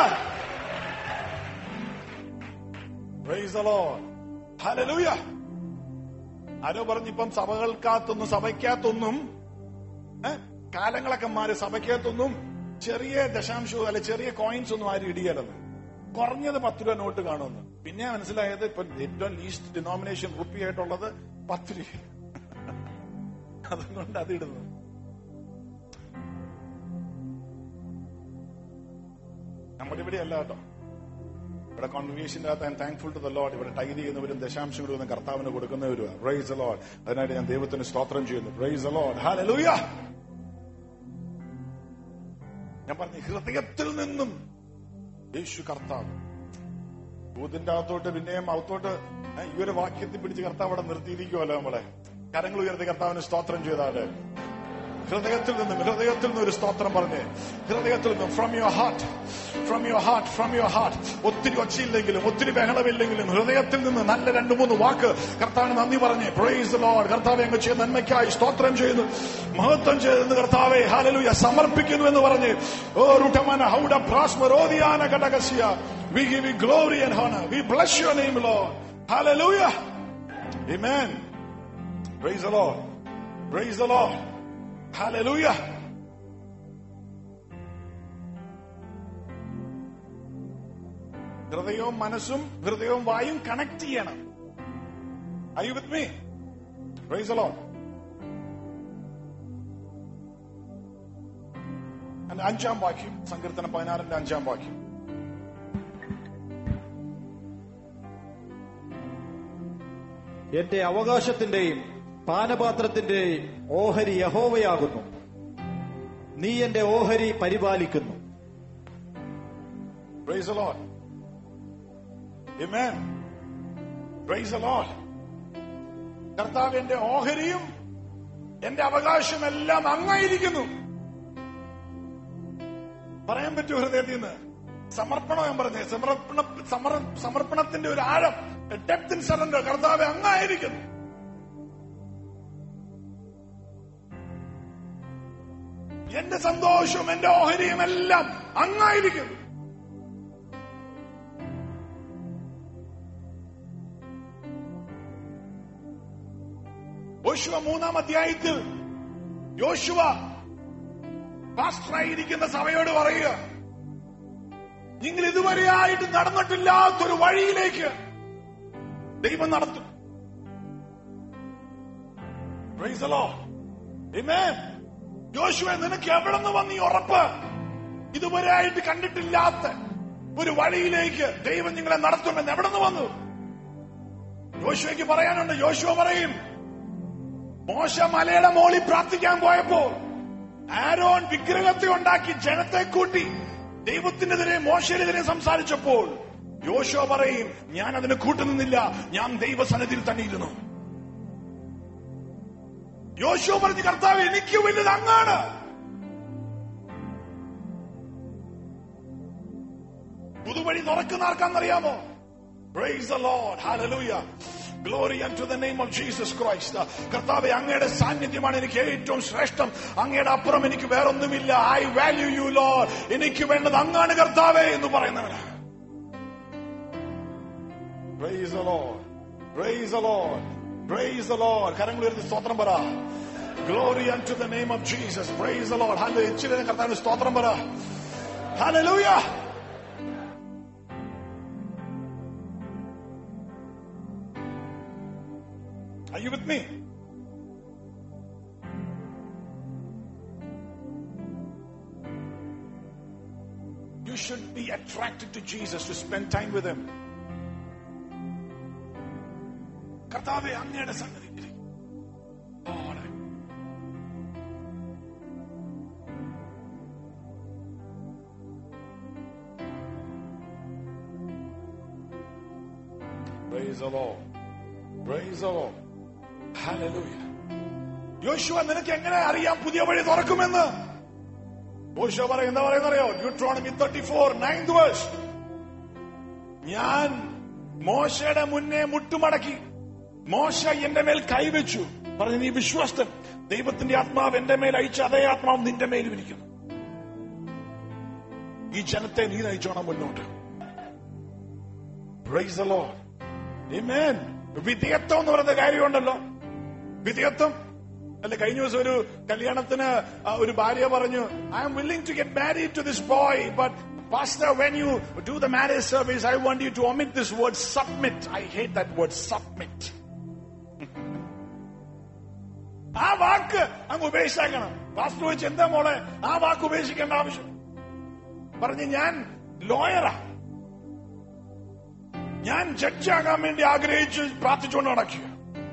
Praise the Lord. Hallelujah. ആരോ പറഞ്ഞിപ്പം സഭകൾക്കകത്തൊന്നും സഭയ്ക്കകത്തൊന്നും ഏ, കാലങ്ങളൊക്കെ മാറി സഭയ്ക്കകത്തൊന്നും ചെറിയ ദശാംശവും അല്ലെ ചെറിയ കോയിൻസ് ഒന്നും ആരും ഇടിയല്ലെന്ന് കുറഞ്ഞത് പത്ത് രൂപ നോട്ട് കാണുമെന്ന് പിന്നെ മനസ്സിലായത് ഇപ്പൊ ഏറ്റവും ലീസ്റ്റ് ഡിനോമിനേഷൻ റുപ്പിയായിട്ടുള്ളത് പത്ത് രൂപ അതുകൊണ്ട് അത് ഇടുന്നു നമ്മുടെ ഇവിടെ അല്ല കേട്ടോ ഇവിടെ കോൺഗ്രിഗേഷന്റെ അകത്ത് I thankful to the Lord ഇവിടെ ടൈരി ചെയ്യുന്നവരും ദശാംശം കൊടുക്കുന്ന കർത്താവിന് കൊടുക്കുന്നവരും പ്രൈസ് ദ ലോഡ് അതിനായിട്ട് ഞാൻ ദൈവത്തിന് സ്തോത്രം ചെയ്യുന്നു പ്രൈസ് ദ ലോഡ് ഹല്ലേലൂയ ഞാൻ പറഞ്ഞു ഹൃദയത്തിൽ നിന്നും യേശു കർത്താവ് ഭൂതിന്റെ അകത്തോട്ട് പിന്നെയും അകത്തോട്ട് ഏ, ഈ ഒരു വാക്യത്തിൽ പിടിച്ച് കർത്താവ് അവിടെ നിർത്തിയിരിക്കുമല്ലോ നമ്മളെ കരങ്ങൾ ഉയർത്തി കർത്താവിന് സ്തോത്രം ചെയ്താല് ഹൃദയത്തിൽ നിന്നും ഹൃദയത്തിൽ നിന്ന് ഒരു സ്തോത്രം പറഞ്ഞ് ഹൃദയത്തിൽ നിന്നും from your heart from your heart from your heart ഒത്തിരി ഒച്ചയില്ലെങ്കിലും ഒത്തിരി ബഹളമില്ലെങ്കിലും ഹൃദയത്തിൽ നിന്ന് നല്ല രണ്ട് മൂന്ന് വാക്ക് കർത്താവിന് നന്ദി പറഞ്ഞ് പ്രൈസ് ലോഡ് കർത്താവെ അങ്ങ് ചെയ്ത നന്മയ്ക്കായി സ്തോത്രം ചെയ്യുന്നു മഹത്വം ചെയ്തെന്ന് കർത്താവെ ഹാലലൂയ സമർപ്പിക്കുന്നു എന്ന് പറഞ്ഞ് ഓ റുട്ടമന ഹൗഡ പ്രാസ്മരോദിയാന ഘടകസ്യ we give you glory and honour we bless your name Lord hallelujah amen praise the Lord praise the Lord Hallelujah. ഹൃദയവും മനസ്സും ഹൃദയവും വായും കണക്ട് ചെയ്യണം I you with me praise Lord അഞ്ചാം വാക്യം സങ്കീർത്തനം പതിനാറിന്റെ അഞ്ചാം വാക്യം എന്റെ അവകാശത്തിന്റെയും പാനപാത്രത്തിന്റെയും ഓഹരി യഹോവയാകുന്നു നീ എന്റെ ഓഹരി പരിപാലിക്കുന്നു Praise the Lord. Amen. Praise the Lord. കർത്താവ് എന്റെ ഓഹരിയും എന്റെ അവകാശമെല്ലാം അങ്ങായിരിക്കുന്നു പറയാൻ പറ്റൂ ഹൃദയത്തിൽ നിന്ന് സമർപ്പണം ഞാൻ പറഞ്ഞേ സമർപ്പണ സമർ- സമർപ്പണത്തിന്റെ ഒരു ആഴം ഡെപ്ത് ഇൻ സറണ്ടർ കർത്താവ് അങ്ങായിരിക്കുന്നു എന്റെ സന്തോഷവും എന്റെ ഓഹരിയും എല്ലാം അങ്ങായിരിക്കുന്നു യോശുവ മൂന്നാം അധ്യായത്തിൽ യോശുവ പാസ്റ്ററായിരിക്കുന്ന സഭയോട് പറയുക നിങ്ങൾ ഇതുവരെയായിട്ട് നടന്നിട്ടില്ലാത്തൊരു വഴിയിലേക്ക് ദൈവം നടത്തും Praise the Lord. Amen. യോശുവെ നിനക്ക് എവിടെ നിന്ന് വന്ന് ഈ ഉറപ്പ് ഇതുവരെയായിട്ട് കണ്ടിട്ടില്ലാത്ത ഒരു വഴിയിലേക്ക് ദൈവം നിങ്ങളെ നടത്തുമെന്ന് എവിടെ നിന്ന് വന്നു യോശുവയ്ക്ക് പറയാനുണ്ട് യോശുവ പറയും മോശ മലയുടെ മോളിൽ പ്രാർത്ഥിക്കാൻ പോയപ്പോ ആരോൺ വിഗ്രഹത്തെ ഉണ്ടാക്കി ജനത്തെ കൂട്ടി ദൈവത്തിനെതിരെ മോശനെതിരെ സംസാരിച്ചപ്പോൾ യോശുവ പറയും ഞാൻ അതിന് കൂട്ടുനിന്നില്ല ഞാൻ ദൈവസന്നിധിയിൽ തന്നെ ഇരുന്നു യോശുവ പറഞ്ഞ് കർത്താവ് എനിക്ക് വലുത് അങ്ങാണ് പുതുവഴി തുറക്കുന്ന ആർക്കാന്നറിയാമോ Praise the Lord. Hallelujah. Glory unto the name of Jesus Christ. കർത്താവെ അങ്ങയുടെ സാന്നിധ്യമാണ് എനിക്ക് ഏറ്റവും ശ്രേഷ്ഠം അങ്ങയുടെ അപ്പുറം എനിക്ക് വേറൊന്നുമില്ല ഐ വാല്യൂ യു ലോ എനിക്ക് വേണ്ടത് അങ്ങാണ് കർത്താവേ എന്ന് പറയുന്നവന് Praise the Lord. Praise the Lord. Praise the Lord. കരങ്ങൾ ഉയർത്തി സ്തോത്രം പറ Glory unto the name of Jesus. Praise the Lord. Hallelujah. ഇച്ചിരി കർത്താവിന് സ്തോത്രം പറ Hallelujah. Are you with me? You should be attracted to Jesus to spend time with him. കർത്താവെ അങ്ങയുടെ സന്നിധിയിൽ Lord, Praise the Lord. Praise the Lord. Hallelujah. യോശുവ നിനക്ക് എങ്ങനെ അറിയാം പുതിയ വഴി തുറക്കുമെന്ന് യോശുവ പറയും എന്താ പറയുന്നറിയോ Deuteronomy thirty four ninth verse ഞാൻ മോശയുടെ മുന്നേ മുട്ടുമടക്കി മോശ എന്റെ മേൽ കൈവച്ചു പറഞ്ഞു നീ വിശ്വസ്തൻ ദൈവത്തിന്റെ ആത്മാവ് എന്റെ മേൽ അയച്ച അതേ ആത്മാവ് നിന്റെ മേലും ഇരിക്കുന്നു ഈ ജനത്തെ നീ നയിച്ചോണം മുന്നോട്ട് Praise the Lord. Amen. വിധേയത്വം എന്ന് പറയുന്ന കാര്യമുണ്ടല്ലോ വിധേയത്വം അല്ലെ കഴിഞ്ഞ ദിവസം ഒരു കല്യാണത്തിന് ആ, ഒരു ഭാര്യ പറഞ്ഞു I'm willing to get married to this boy but pastor when you do the marriage service I want you to omit this word submit I hate that word submit ആ വാക്ക് അങ്ങ് ഉപേക്ഷിച്ചേക്കണം പാസ്റ്റർ വെച്ച് എന്താ മോളെ ആ വാക്ക് ഉപേക്ഷിക്കേണ്ട ആവശ്യം പറഞ്ഞു ഞാൻ ലോയറാ ഞാൻ ജഡ്ജാകാൻ വേണ്ടി ആഗ്രഹിച്ച് പ്രാർത്ഥിച്ചുകൊണ്ട് നടക്കുക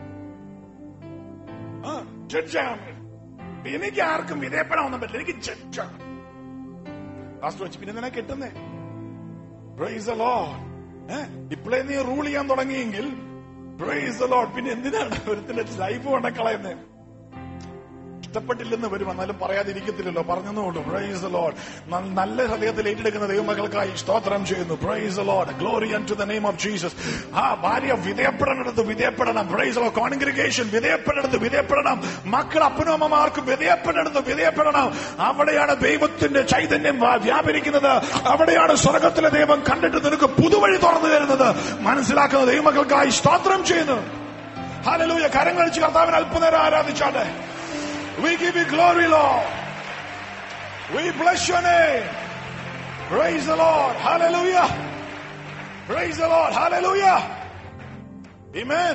ആ ജഡ്ജാകാൻ വേണ്ടി എനിക്ക് ആർക്കും വിധേയപ്പെടാനൊന്നും പറ്റില്ല എനിക്ക് ജഡ്ജാണ് പാസ്റ്റർ വെച്ച് പിന്നെ നിന്നെ കിട്ടുന്നേ പ്രൈസ് ലോഡ് ഇപ്പോഴേ നീ റൂൾ ചെയ്യാൻ തുടങ്ങിയെങ്കിൽ പ്രൈസ് ലോഡ് പിന്നെ എന്തിനാണ് ഒരുത്തിന്റെ ലൈഫ് കൊണ്ടക്കളയുന്നേ ഇഷ്ടപ്പെട്ടില്ലെന്ന് വരും എന്നാലും പറയാതിരിക്കത്തില്ലല്ലോ പറഞ്ഞെന്നുള്ളൂ പ്രൈസ് ലോഡ് നല്ല ഹൃദയത്തിൽ ഏറ്റെടുക്കുന്ന ദൈവമക്കൾക്കായി സ്തോത്രം ചെയ്യുന്നു praise Lord glory to the name of Jesus ആ ഭാര്യ വിധേയപ്പെടേണ്ടത് വിധേയപ്പെടണം പ്രൈസ് ലോ കോൺഗ്രിഗേഷൻ വിധേയപ്പെടേണ്ടത് വിധേയപ്പെടണം മക്കൾ അപ്പനും അമ്മമാർക്ക് വിധേയപ്പെടേണ്ടത് വിധേയപ്പെടണം അവിടെയാണ് ദൈവത്തിന്റെ ചൈതന്യം വ്യാ- വ്യാപരിക്കുന്നത് അവിടെയാണ് സ്വർഗത്തിലെ ദൈവം കണ്ടിട്ട് നിനക്ക് പുതുവഴി തുറന്നു തരുന്നത് മനസ്സിലാക്കുന്ന ദൈവമക്കൾക്കായി സ്തോത്രം ചെയ്യുന്നു ഹാലലൂയ കരങ്ങളിച്ച് കർത്താവിനെ അല്പനേരം ആരാധിച്ചാട്ടെ We give you glory, Lord. We bless your name. Praise the Lord. Hallelujah. Praise the Lord. Hallelujah. Amen.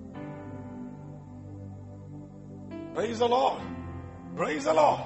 Praise the Lord. Praise the Lord.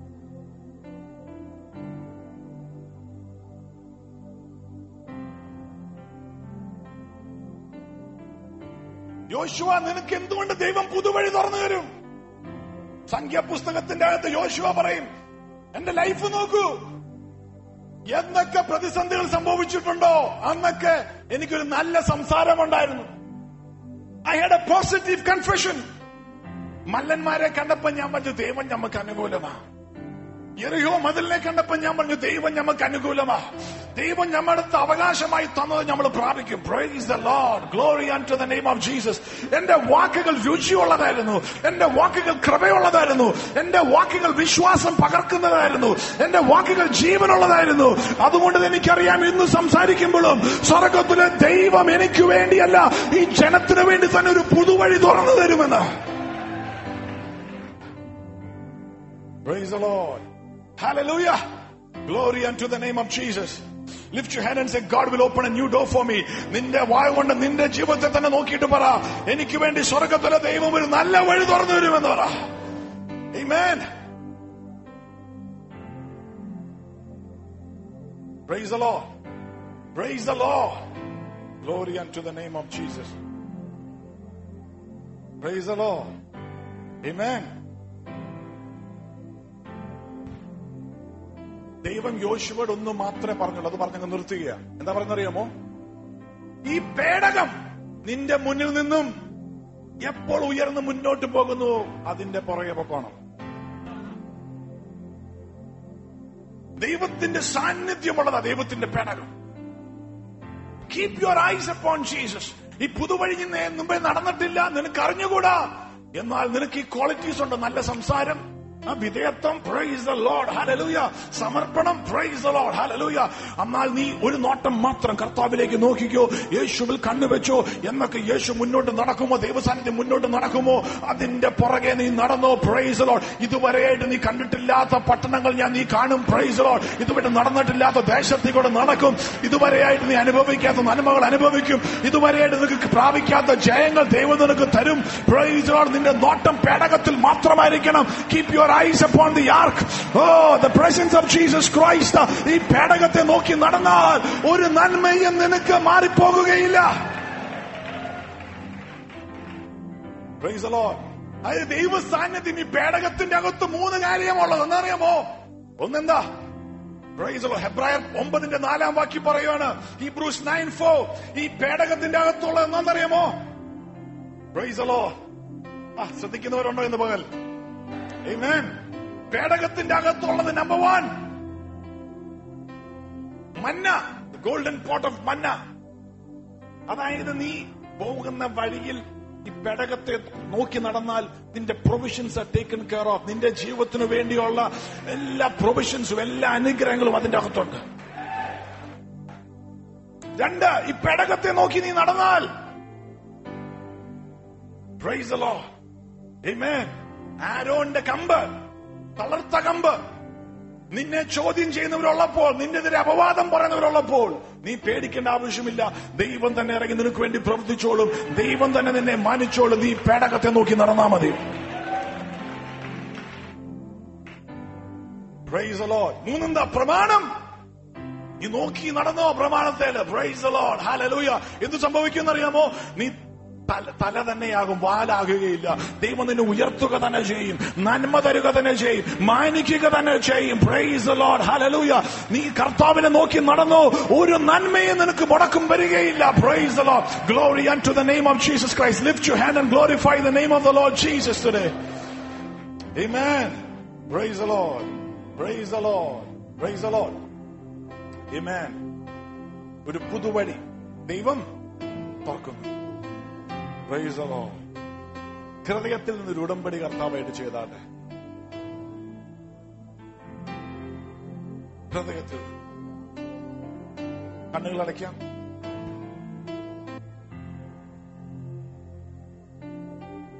യോശുവ നിനക്ക് എന്തുകൊണ്ട് ദൈവം പുതുവഴി തുറന്നു തരും സംഖ്യാപുസ്തകത്തിന്റെ അകത്ത് യോശുവ പറയും എന്റെ ലൈഫ് നോക്കൂ എന്നൊക്കെ പ്രതിസന്ധികൾ സംഭവിച്ചിട്ടുണ്ടോ അന്നൊക്കെ എനിക്കൊരു നല്ല സംസാരമുണ്ടായിരുന്നു I had a positive confession മല്ലന്മാരെ കണ്ടപ്പോ ഞാൻ പറഞ്ഞു ദൈവം നമുക്ക് അനുകൂലമാ എറിയോ മതിലിനെ കണ്ടപ്പോ ഞാൻ പറഞ്ഞു ദൈവം നമുക്ക് അനുകൂലമാ ദൈവം ഞമ്മടുത്ത് അവകാശമായി തന്നത് നമ്മൾ പ്രാപിക്കും praise the Lord glory and to the name of Jesus എന്റെ വാക്കുകൾ രുചിയുള്ളതായിരുന്നു എന്റെ വാക്കുകൾ കൃപയുള്ളതായിരുന്നു എന്റെ വാക്കുകൾ വിശ്വാസം പകർക്കുന്നതായിരുന്നു എന്റെ വാക്കുകൾ ജീവനുള്ളതായിരുന്നു അതുകൊണ്ട് എനിക്കറിയാം ഇന്ന് സംസാരിക്കുമ്പോഴും സ്വർഗത്തിലെ ദൈവം എനിക്ക് വേണ്ടിയല്ല ഈ ജനത്തിന് വേണ്ടി തന്നെ ഒരു പുതുവഴി തുറന്നു തരുമെന്ന് Praise the Lord. Hallelujah. Glory unto the name of Jesus. Lift your hand and say, God will open a new door for me. നിന്റെ വായ കൊണ്ട് നിന്റെ ജീവിതത്തെ തന്നെ നോക്കിയിട്ട് പറ എനിക്ക് വേണ്ടി സ്വർഗത്തിലെ ദൈവം ഒരു നല്ല വഴി തുറന്നു വരുമെന്ന് പറ Amen. Praise the Lord. Praise the Lord. Glory unto the name of Jesus. Praise the Lord. Amen. ദൈവം യോശുവോട് ഒന്ന് മാത്രമേ പറഞ്ഞുള്ളൂ അത് പറഞ്ഞങ്ങ് നിർത്തുക എന്താ പറയുന്നറിയാമോ ഈ പേടകം നിന്റെ മുന്നിൽ നിന്നും എപ്പോൾ ഉയർന്ന് മുന്നോട്ട് പോകുന്നു അതിന്റെ പുറകെ പൊക്കോണം ദൈവത്തിന്റെ സാന്നിധ്യമുള്ളതാ ദൈവത്തിന്റെ പേടകം keep your eyes upon Jesus ഈ പുതുവഴി നീ നേ- മുമ്പേ നടന്നിട്ടില്ല നിനക്ക് അറിഞ്ഞുകൂടാ എന്നാൽ നിനക്ക് ഈ ക്വാളിറ്റീസ് ഉണ്ട് നല്ല സംസാരം ആ വിധേയത്വം പ്രൈസ് ദ ലോഡ് ഹലലൂയ സമർപ്പണം പ്രൈസ് ദ ലോഡ് ഹലലൂയ എന്നാൽ നീ ഒരു നോട്ടം മാത്രം കർത്താവിലേക്ക് നോക്കിക്കോ യേശുവിൽ കണ്ണുവെച്ചോ എന്നൊക്കെ യേശു മുന്നോട്ട് നടക്കുമോ ദൈവസാന്നിധ്യം മുന്നോട്ട് നടക്കുമോ അതിന്റെ പുറകെ നീ നടന്നോ പ്രൈസ് ലോഡ് ഇതുവരെയായിട്ട് നീ കണ്ടിട്ടില്ലാത്ത പട്ടണങ്ങൾ ഞാൻ നീ കാണും പ്രൈസ് ലോഡ് ഇതുവരെ നടന്നിട്ടില്ലാത്ത ദേശത്തേക്കൂടെ നടക്കും ഇതുവരെയായിട്ട് നീ അനുഭവിക്കാത്ത നന്മകൾ അനുഭവിക്കും ഇതുവരെയായിട്ട് നിനക്ക് പ്രാപിക്കാത്ത ജയങ്ങൾ ദൈവം നിനക്ക് തരും പ്രൈസ് ലോഡ് നിന്റെ നോട്ടം പേടകത്തിൽ മാത്രമായിരിക്കണം keep your eyes upon the ark of the presence of Jesus Christ ഈ പേടകത്തെ നോക്കി നടന്നാൽ ഒരു നന്മയും നിനക്ക് മാറിപ്പോകുകയില്ല Praise the Lord. അതായത് ദൈവ സാന്നിധ്യം ഈ പേടകത്തിന്റെ അകത്ത് മൂന്ന് കാര്യമുള്ളത് എന്നറിയാമോ ഒന്നെന്താ Praise the Lord. ഹെബ്രായർ ഒമ്പതിന്റെ നാലാം വാക്യം പറയുകയാണ് ഈ ബ്രൂസ് നയൻ ഫോ ഈ പേടകത്തിന്റെ അകത്തുള്ള എന്താണെന്നറിയാമോ Praise the Lord. ആ ശ്രദ്ധിക്കുന്നവരുണ്ടോ എന്ന് പകൽ Amen. പേടകത്തിന്റെ അകത്തുള്ളത് number one manna golden pot of manna അതായത് നീ പോകുന്ന വഴിയിൽ ഈ പെടകത്തെ നോക്കി നടന്നാൽ നിന്റെ provisions are taken care of നിന്റെ ജീവിതത്തിന് വേണ്ടിയുള്ള എല്ലാ പ്രൊവിഷൻസും എല്ലാ അനുഗ്രഹങ്ങളും അതിന്റെ അകത്തുണ്ട് രണ്ട് ഈ പെടകത്തെ നോക്കി നീ നടന്നാൽ പ്രൈസ് the Lord. Amen. ആരോന്റെ കമ്പ് തളർത്ത കമ്പ് നിന്നെ ചോദ്യം ചെയ്യുന്നവരുള്ളപ്പോൾ നിന്നെതിരെ അപവാദം പറയുന്നവരുള്ളപ്പോൾ നീ പേടിക്കേണ്ട ആവശ്യമില്ല ദൈവം തന്നെ ഇറങ്ങി നിനക്ക് വേണ്ടി പ്രവർത്തിച്ചോളും ദൈവം തന്നെ നിന്നെ മാനിച്ചോളും നീ പേടകത്തെ നോക്കി നടന്നാ മതി Praise the Lord. മൂന്നെന്താ പ്രമാണം നീ നോക്കി നടന്നോ പ്രമാണത്തേല് പ്രൈസ് ലോഡ് ഹാലലൂയ എന്ത് സംഭവിക്കും അറിയാമോ നീ തല തല തന്നെയാകും വാലാകുകയില്ല ദൈവം നിന്നെ ഉയർത്തുക തന്നെ ചെയ്യും നന്മ തരുക തന്നെ ചെയ്യും മാനിക്കുക തന്നെ ചെയ്യും പ്രൈസ് ലോഡ് ഹാലലൂയ നീ കർത്താവിനെ നോക്കി നടന്നോ ഒരു നന്മയും നിനക്ക് മുടക്കം വരികയില്ല praise Lord glory and to the name of Jesus Christ lift you hand and glorify the name of the Lord Jesus today Amen. Praise the Lord. Praise the Lord. Praise the Lord. Amen. ഒരു പുതുവഴി ദൈവം തുറക്കുന്നു Praise the Lord. ഹൃദയത്തിൽ നിന്നൊരു ഉടമ്പടി കർത്താവായിട്ട് ചെയ്താട്ടെ ഹൃദയത്തിൽ കണ്ണുകൾ അടയ്ക്കാം